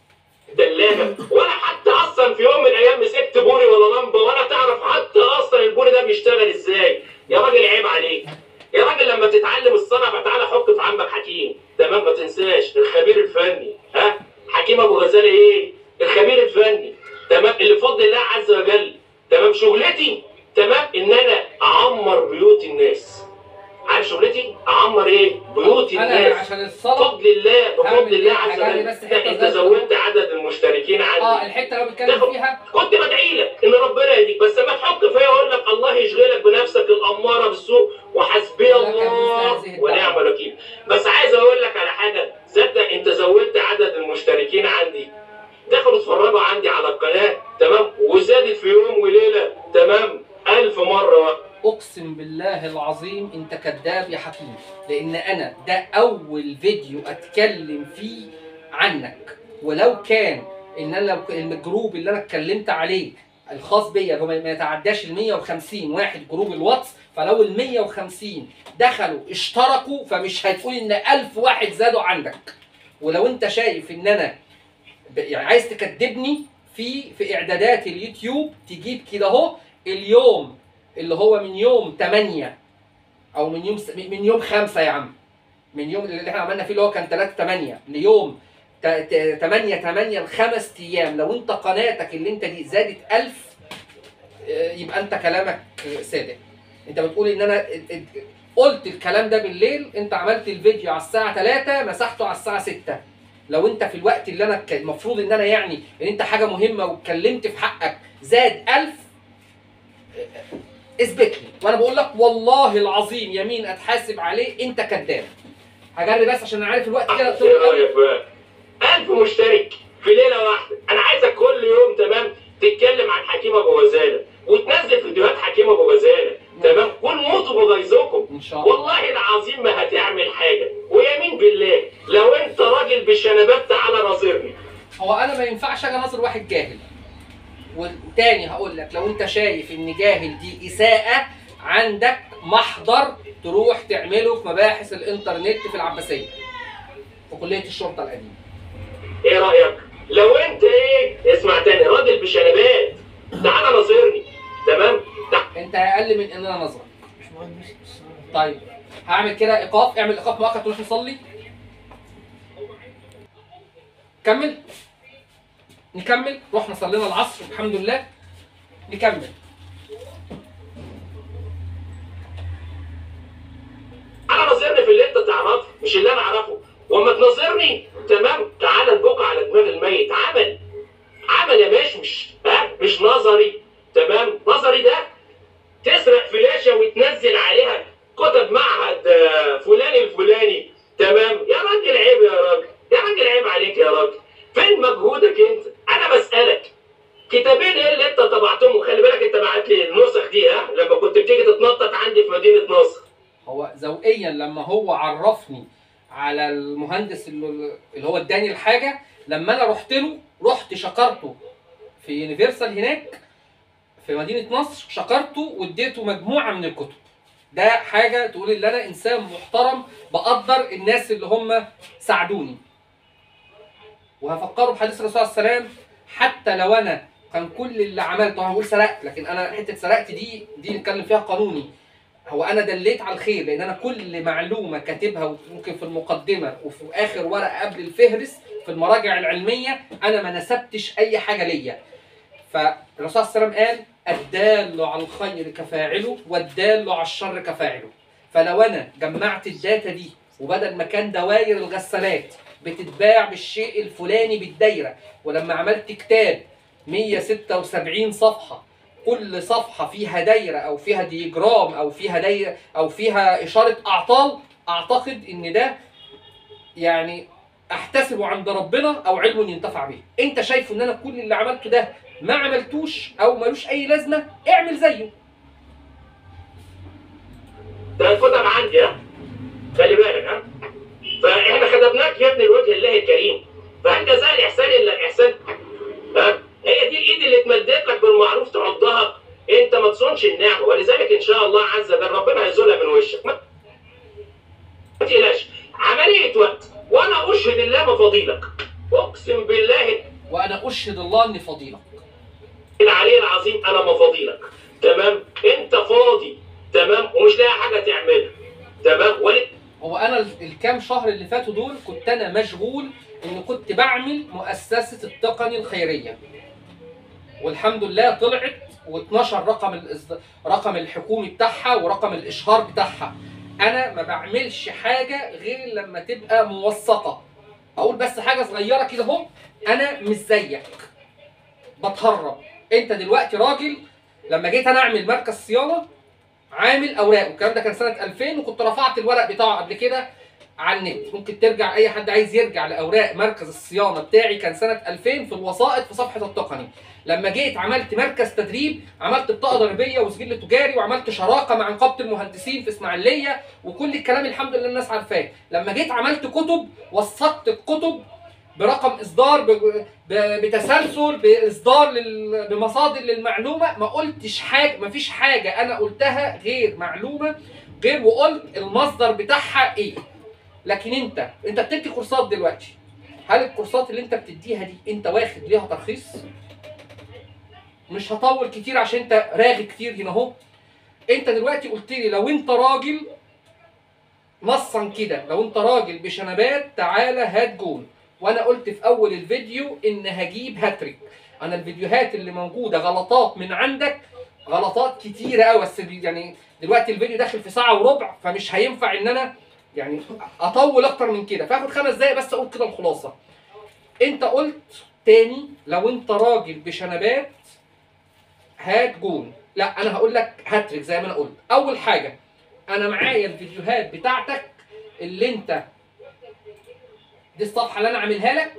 دلاجه ولا حتى اصلا في يوم من الايام مسكت بوري ولا لمبه ولا تعرف حتى اصلا البوري ده بيشتغل ازاي يا راجل عيب عليك يا راجل لما تتعلم الصنعه تعالى حط في عمك حكيم تمام ما تنساش الخبير الفني ها حكيم ابو غزاله ايه الخبير الفني تمام اللي بفضل الله عز وجل تمام شغلتي تمام ان انا اعمر بيوت الناس عارف عارف شغلتي اعمر ايه بيوت انا الناس عشان الصلاه بفضل الله هعمل بفضل الله إيه؟ عز هجري وجل بس حتة لا انت صغيرة. زودت عدد المشتركين اه عندي الحته اللي هو بيتكلم فيها كنت بدعي لك ان ربنا يهديك بس ما تحط فيا اقول لك الله يشغلك بنفسك الاماره بالسوء وحسبي ولك مثل الله هذه الدعوة. ونعم الوكيل بس عايز اقول لك على حاجه صدق انت زودت عدد المشتركين عندي دخلوا اتفرجوا عندي على القناه تمام وزادت في يوم وليله تمام ألف مره اقسم بالله العظيم انت كذاب يا حكيم لان انا ده اول فيديو اتكلم فيه عنك ولو كان ان انا لو الجروب اللي انا اتكلمت عليه الخاص بيا هو ما يتعداش ال 150 واحد جروب الواتس فلو ال 150 دخلوا اشتركوا فمش هتقول ان 1000 واحد زادوا عندك ولو انت شايف ان انا ب- يعني عايز تكذبني في في اعدادات اليوتيوب تجيب كده اهو اليوم اللي هو من يوم 8 او من يوم س- من يوم 5 يا عم من يوم اللي احنا عملنا فيه اللي هو كان 3 8 ليوم 8 8 لخمس ايام لو انت قناتك اللي انت دي زادت 1000 آه، يبقى انت كلامك آه، صادق انت بتقول ان انا ال- ال- قلت الكلام ده بالليل انت عملت الفيديو على الساعه 3 مسحته على الساعه 6 لو انت في الوقت اللي انا اتك- المفروض ان انا يعني ان انت حاجه مهمه واتكلمت في حقك زاد 1000 اثبت لي وانا بقول لك والله العظيم يمين اتحاسب عليه انت كذاب هجري بس عشان انا عارف الوقت كده ايه طول قوي. رايك بقى 1000 مشترك في ليله واحده انا عايزك كل يوم تمام تتكلم عن حكيم ابو غزاله وتنزل فيديوهات حكيم ابو غزاله تمام كل موتوا بغيظكم ان شاء الله والله العظيم ما هتعمل حاجه ويمين بالله لو انت راجل بالشنبات تعالى ناظرني هو انا ما ينفعش اجي اناظر واحد جاهل وتاني هقول لك لو انت شايف ان جاهل دي اساءه عندك محضر تروح تعمله في مباحث الانترنت في العباسيه في كليه الشرطه القديمه ايه رايك لو انت ايه اسمع تاني راجل بشنبات تعالى ناظرني تمام انت اقل من ان انا نظرك مش مهندس بس أنا- طيب هعمل كده ايقاف اعمل ايقاف مؤقت ونروح نصلي كمل نكمل رحنا صلينا العصر الحمد لله نكمل تعالى ناظرني في اللي انت تعرفه مش اللي انا اعرفه واما تناظرني تمام تعالى البقى على دماغ الميت عمل عمل يا مشمش ها مش نظري تمام نظري ده تسرق فلاشه وتنزل عليها كتب معهد آه، فلان الفلاني تمام يا راجل عيب يا راجل يا راجل عيب عليك يا راجل فين مجهودك انت انا بسالك كتابين ايه اللي انت طبعتهم وخلي بالك انت بعت لي النسخ دي ها لما كنت بتيجي تتنطط عندي في مدينه نصر هو ذوقيا لما هو عرفني على المهندس اللي اللي هو اداني الحاجه لما انا رحت له رحت شكرته في يونيفرسال هناك في مدينه نصر شكرته واديته مجموعه من الكتب ده حاجه تقول ان انا انسان محترم بقدر الناس اللي هم ساعدوني وهفكره بحديث الرسول صلى الله عليه وسلم حتى لو انا كان كل اللي عملته هقول سرقت لكن انا حته سرقت دي دي نتكلم فيها قانوني هو انا دليت على الخير لان انا كل معلومه كاتبها ممكن في المقدمه وفي اخر ورقه قبل الفهرس في المراجع العلميه انا ما نسبتش اي حاجه ليا فالرسول صلى الله عليه وسلم قال الدال على الخير كفاعله والدال على الشر كفاعله فلو انا جمعت الداتا دي وبدل ما كان دواير الغسالات بتتباع بالشيء الفلاني بالدايره ولما عملت كتاب 176 صفحه كل صفحه فيها دايره او فيها ديجرام او فيها دايره او فيها اشاره اعطال اعتقد ان ده يعني احتسبه عند ربنا او علم ينتفع به انت شايف ان انا كل اللي عملته ده ما عملتوش او ملوش اي لازمه اعمل زيه ده الكتب عندي ها خلي بالك ها فاحنا خدمناك يا ابني لوجه الله الكريم فهل جزاء الاحسان الا الاحسان ها هي دي الايد اللي اتمدت لك بالمعروف تعضها انت ما تصونش النعمه ولذلك ان شاء الله عز وجل ربنا هيزولها من وشك ما ما تقلقش عمليه وقت وانا اشهد الله بفضيلك اقسم بالله وانا اشهد الله اني فضيلك العلي العظيم انا مفاضيلك تمام انت فاضي تمام ومش لاقي حاجه تعملها تمام ولد هو انا ال- الكام شهر اللي فاتوا دول كنت انا مشغول ان كنت بعمل مؤسسه التقني الخيريه والحمد لله طلعت و12 رقم الإصد- رقم الحكومي بتاعها ورقم الاشهار بتاعها انا ما بعملش حاجه غير لما تبقى موثقه اقول بس حاجه صغيره كده اهو انا مش زيك بتهرب انت دلوقتي راجل لما جيت انا اعمل مركز صيانه عامل اوراق والكلام ده كان سنه 2000 وكنت رفعت الورق بتاعه قبل كده على النت ممكن ترجع اي حد عايز يرجع لاوراق مركز الصيانه بتاعي كان سنه 2000 في الوسائط في صفحه التقني لما جيت عملت مركز تدريب عملت بطاقه ضريبيه وسجل تجاري وعملت شراكه مع نقابه المهندسين في اسماعيليه وكل الكلام الحمد لله الناس عارفاه لما جيت عملت كتب وثقت الكتب برقم اصدار ب- ب- بتسلسل باصدار لل- بمصادر للمعلومه ما قلتش حاجه ما فيش حاجه انا قلتها غير معلومه غير وقلت المصدر بتاعها ايه لكن انت انت بتدي كورسات دلوقتي هل الكورسات اللي انت بتديها دي انت واخد ليها ترخيص مش هطول كتير عشان انت راغي كتير هنا اهو انت دلوقتي قلت لي لو انت راجل نصا كده لو انت راجل بشنبات تعالى هات جول وانا قلت في اول الفيديو ان هجيب هاتريك انا الفيديوهات اللي موجوده غلطات من عندك غلطات كتيره قوي بس بي- يعني دلوقتي الفيديو داخل في ساعه وربع فمش هينفع ان انا يعني اطول اكتر من كده فاخد خمس دقايق بس اقول كده الخلاصه انت قلت تاني لو انت راجل بشنبات هات جون لا انا هقول لك هاتريك زي ما انا قلت اول حاجه انا معايا الفيديوهات بتاعتك اللي انت دي الصفحه اللي انا عاملها لك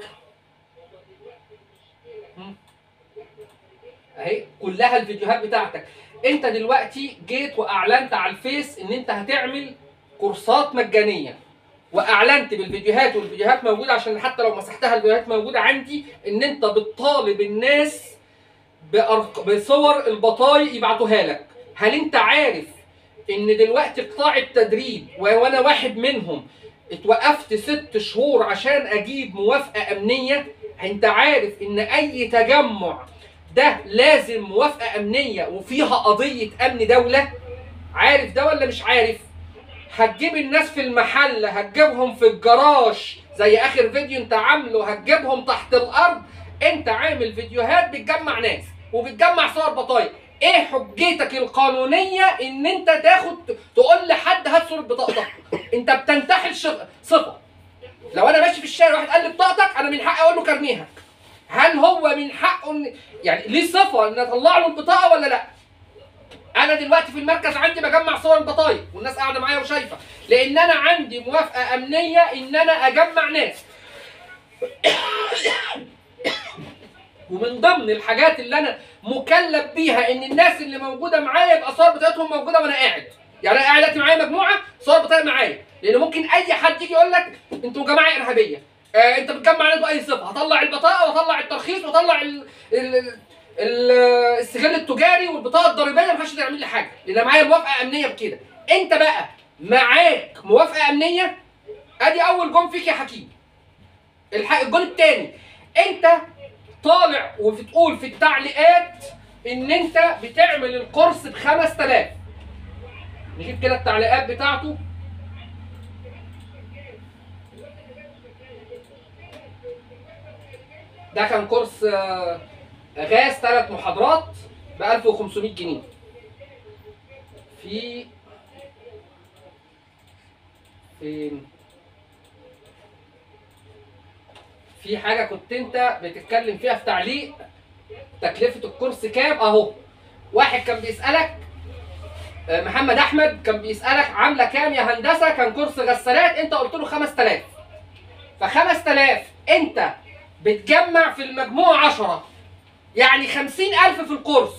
مم. اهي كلها الفيديوهات بتاعتك انت دلوقتي جيت واعلنت على الفيس ان انت هتعمل كورسات مجانيه واعلنت بالفيديوهات والفيديوهات موجوده عشان حتى لو مسحتها الفيديوهات موجوده عندي ان انت بتطالب الناس بأرق... بصور البطايق يبعتوها لك هل انت عارف ان دلوقتي قطاع التدريب و- وانا واحد منهم اتوقفت ست شهور عشان اجيب موافقه امنيه انت عارف ان اي تجمع ده لازم موافقه امنيه وفيها قضيه امن دوله عارف ده ولا مش عارف هتجيب الناس في المحل هتجيبهم في الجراج زي اخر فيديو انت عامله هتجيبهم تحت الارض انت عامل فيديوهات بتجمع ناس وبتجمع صور بطايق ايه حجتك القانونيه ان انت تاخد تقول لحد هات صوره بطاقتك انت بتنتحل شغ- صفه لو انا ماشي في الشارع واحد قال لي بطاقتك انا من حقي اقول له كارنيها هل هو من حقه ان يعني ليه صفه ان اطلع له البطاقه ولا لا انا دلوقتي في المركز عندي بجمع صور البطايق والناس قاعده معايا وشايفه لان انا عندي موافقه امنيه ان انا اجمع ناس ومن ضمن الحاجات اللي انا مكلف بيها ان الناس اللي موجوده معايا يبقى صور بتاعتهم موجوده وانا قاعد يعني انا قاعد دلوقتي معايا مجموعه صور بتاعي معايا لان ممكن اي حد يجي يقول لك انتوا جماعه ارهابيه آه انت بتجمع ناس باي صفه هطلع البطاقه واطلع الترخيص واطلع ال ال ال السجل التجاري والبطاقه الضريبيه ما حدش يعمل لي حاجه لان أنا معايا موافقه امنيه بكده انت بقى معاك موافقه امنيه ادي اول جون فيك يا حكيم الح- الجون الثاني انت طالع وبتقول في التعليقات ان انت بتعمل الكورس ب 5000 نجيب كده التعليقات بتاعته ده كان كورس آه، غاز ثلاث محاضرات ب 1500 جنيه في فين في حاجه كنت انت بتتكلم فيها في تعليق تكلفه الكورس كام اهو واحد كان بيسالك آه، محمد احمد كان بيسالك عامله كام يا هندسه كان كورس غسالات انت قلت له 5000 ف 5000 انت بتجمع في المجموع 10 يعني 50000 في الكورس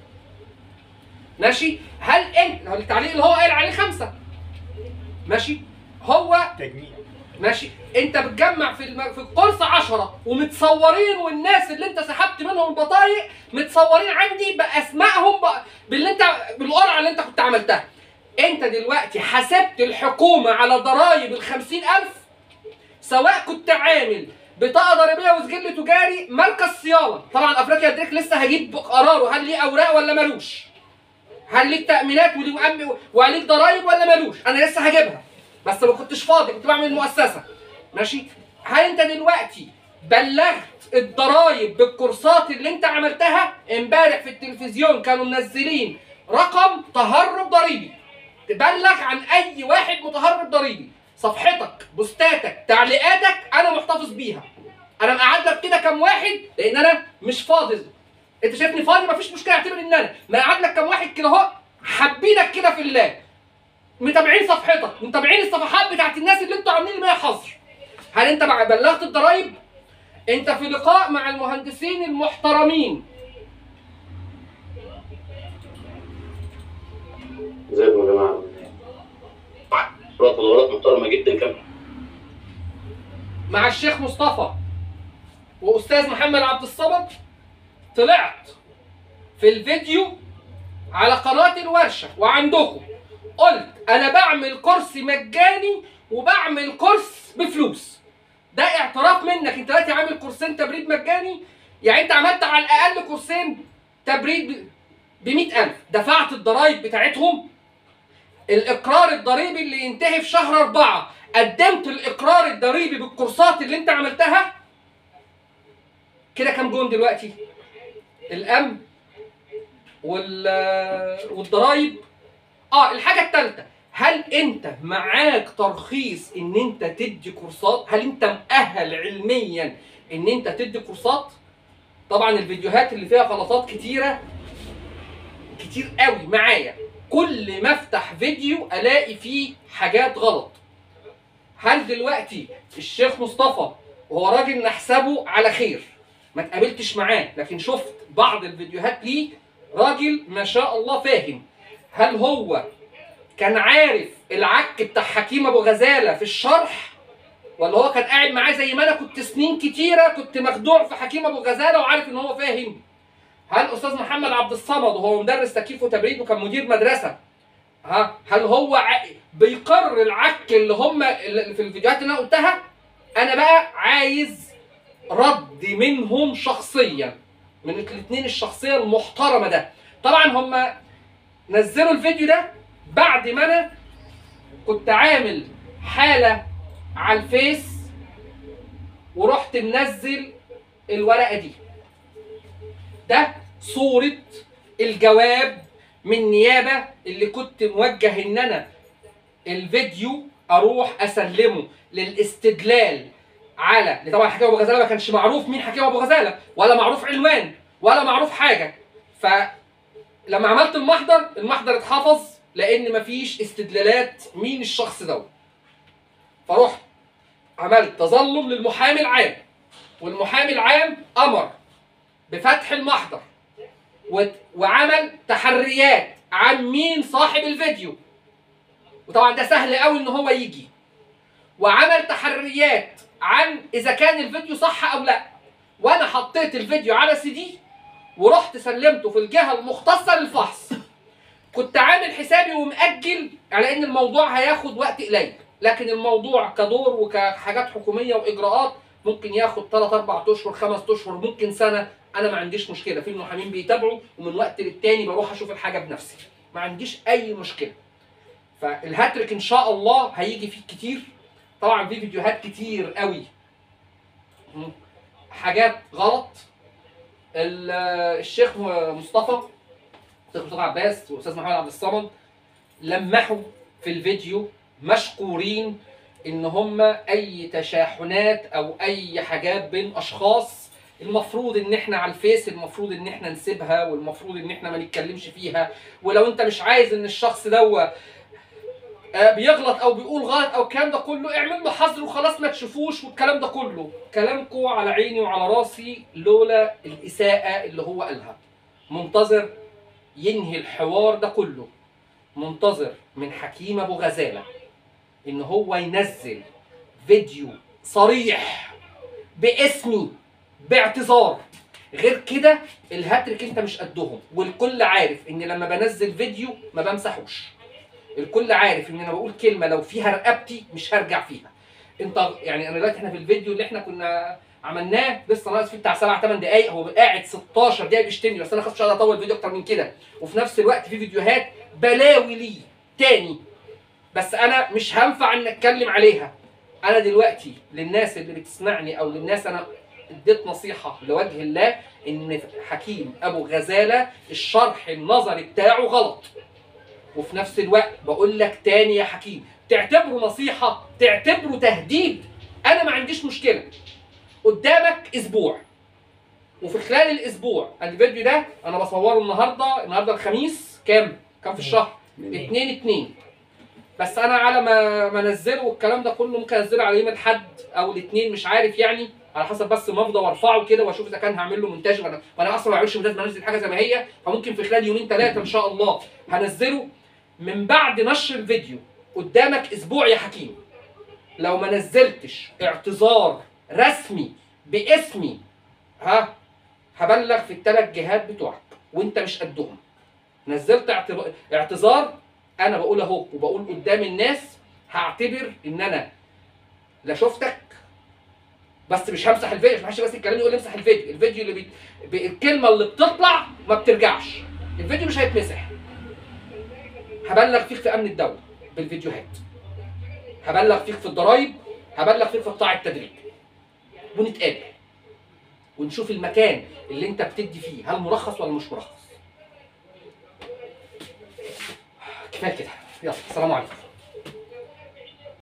ماشي هل انت هو التعليق اللي هو قايل عليه خمسه ماشي هو تجميع ماشي انت بتجمع في الم... في الكورس 10 ومتصورين والناس اللي انت سحبت منهم البطايق متصورين عندي باسمائهم ب... باللي انت بالقرعه اللي انت كنت عملتها انت دلوقتي حسبت الحكومه على ضرايب ال 50000 سواء كنت عامل بطاقه ضريبيه وسجل تجاري مركز صيانه طبعا افريقيا دريك لسه هجيب قراره هل ليه اوراق ولا ملوش هل ليك تامينات وليه وأم- وعليك ضرايب ولا ملوش انا لسه هجيبها بس ما كنتش فاضي كنت بعمل مؤسسه ماشي هل انت دلوقتي بلغت الضرايب بالكورسات اللي انت عملتها امبارح في التلفزيون كانوا منزلين رقم تهرب ضريبي تبلغ عن اي واحد متهرب ضريبي صفحتك بوستاتك تعليقاتك انا محتفظ بيها انا مقعد لك كده كام واحد لان انا مش فاضي انت شايفني فاضي مفيش مشكله اعتبر ان انا مقعد لك كام واحد كده اهو حابينك كده في الله متابعين صفحتك متابعين الصفحات بتاعت الناس اللي انتوا عاملين بيها حظر هل انت مع- بلغت الضرايب انت في لقاء مع المهندسين المحترمين ازيكم يا جماعه غلط غلط محترمه جدا كمان مع الشيخ مصطفى واستاذ محمد عبد الصمد طلعت في الفيديو على قناه الورشه وعندكم قلت انا بعمل كورس مجاني وبعمل كورس بفلوس ده اعتراف منك انت دلوقتي عامل كورسين تبريد مجاني يعني انت عملت على الاقل كورسين تبريد ب 100000 دفعت الضرايب بتاعتهم الاقرار الضريبي اللي ينتهي في شهر أربعة قدمت الاقرار الضريبي بالكورسات اللي انت عملتها كده كام جون دلوقتي الامن وال والضرايب اه الحاجه الثالثه هل انت معاك ترخيص ان انت تدي كورسات هل انت مؤهل علميا ان انت تدي كورسات طبعا الفيديوهات اللي فيها غلطات كتيره كتير قوي معايا كل ما افتح فيديو الاقي فيه حاجات غلط هل دلوقتي الشيخ مصطفى وهو راجل نحسبه على خير ما اتقابلتش معاه لكن شفت بعض الفيديوهات ليه راجل ما شاء الله فاهم هل هو كان عارف العك بتاع حكيم ابو غزاله في الشرح ولا هو كان قاعد معاه زي ما انا كنت سنين كتيره كنت مخدوع في حكيم ابو غزاله وعارف ان هو فاهم هل استاذ محمد عبد الصمد وهو مدرس تكييف وتبريد وكان مدير مدرسه ها هل هو ع... بيقر العك اللي هم اللي في الفيديوهات اللي انا قلتها انا بقى عايز رد منهم شخصيا من الاثنين الشخصيه المحترمه ده طبعا هم نزلوا الفيديو ده بعد ما انا كنت عامل حاله على الفيس ورحت منزل الورقه دي ده صوره الجواب من نيابه اللي كنت موجه ان انا الفيديو اروح اسلمه للاستدلال على طبعا حكيم ابو غزاله ما كانش معروف مين حكيم ابو غزاله ولا معروف عنوان ولا معروف حاجه فلما عملت المحضر المحضر اتحفظ لان مفيش استدلالات مين الشخص دوت فرحت عملت تظلم للمحامي العام والمحامي العام امر بفتح المحضر و- وعمل تحريات عن مين صاحب الفيديو وطبعا ده سهل قوي ان هو يجي وعمل تحريات عن اذا كان الفيديو صح او لا وانا حطيت الفيديو على سي دي ورحت سلمته في الجهه المختصه للفحص كنت عامل حسابي ومأجل على ان الموضوع هياخد وقت قليل لكن الموضوع كدور وكحاجات حكوميه واجراءات ممكن ياخد 3 4 اشهر 5 اشهر ممكن سنه انا ما عنديش مشكله في المحامين بيتابعوا ومن وقت للتاني بروح اشوف الحاجه بنفسي ما عنديش اي مشكله فالهاتريك ان شاء الله هيجي فيه كتير طبعا في فيديوهات كتير قوي مم. حاجات غلط ال- الشيخ مصطفى الشيخ مصطفى عباس واستاذ محمد عبد الصمد لمحوا في الفيديو مشكورين ان هم اي تشاحنات او اي حاجات بين اشخاص المفروض ان احنا على الفيس المفروض ان احنا نسيبها والمفروض ان احنا ما نتكلمش فيها ولو انت مش عايز ان الشخص ده بيغلط او بيقول غلط او الكلام ده كله اعمل له حظر وخلاص ما تشوفوش والكلام ده كله كلامكم على عيني وعلى راسي لولا الاساءه اللي هو قالها منتظر ينهي الحوار ده كله منتظر من حكيم ابو غزاله ان هو ينزل فيديو صريح باسمي باعتذار غير كده الهاتريك انت مش قدهم والكل عارف ان لما بنزل فيديو ما بمسحوش الكل عارف ان انا بقول كلمه لو فيها رقبتي مش هرجع فيها انت يعني انا دلوقتي احنا في الفيديو اللي احنا كنا عملناه لسه ناقص فيه بتاع 7 8 دقايق هو قاعد 16 دقيقه بيشتمني بس انا خلاص مش قادر اطول فيديو اكتر من كده وفي نفس الوقت في فيديوهات بلاوي ليه تاني بس انا مش هنفع ان اتكلم عليها انا دلوقتي للناس اللي بتسمعني او للناس انا اديت نصيحه لوجه الله ان حكيم ابو غزاله الشرح النظري بتاعه غلط وفي نفس الوقت بقول لك تاني يا حكيم تعتبره نصيحه تعتبره تهديد انا ما عنديش مشكله قدامك اسبوع وفي خلال الاسبوع الفيديو ده انا بصوره النهارده النهارده الخميس كام كام في الشهر اتنين اتنين بس انا على ما ما انزله والكلام ده كله ممكن انزله على يوم الاحد او الاثنين مش عارف يعني على حسب بس ما افضى وارفعه كده واشوف اذا كان هعمل له مونتاج وانا وانا اصلا ما بعملش مونتاج بنزل حاجه زي ما هي فممكن في خلال يومين ثلاثه ان شاء الله هنزله من بعد نشر الفيديو قدامك اسبوع يا حكيم لو ما نزلتش اعتذار رسمي باسمي ها هبلغ في الثلاث جهات بتوعك وانت مش قدهم نزلت اعتب- اعتذار انا بقول اهو وبقول قدام الناس هعتبر ان انا لا شفتك بس مش همسح الفيديو مش بس الكلام يقول لي امسح الفيديو الفيديو اللي بي... بي... الكلمه اللي بتطلع ما بترجعش الفيديو مش هيتمسح هبلغ فيك في امن الدوله بالفيديوهات هبلغ فيك في الضرايب هبلغ فيك في قطاع التدريب ونتقابل ونشوف المكان اللي انت بتدي فيه هل مرخص ولا مش مرخص كفايه كده يلا السلام عليكم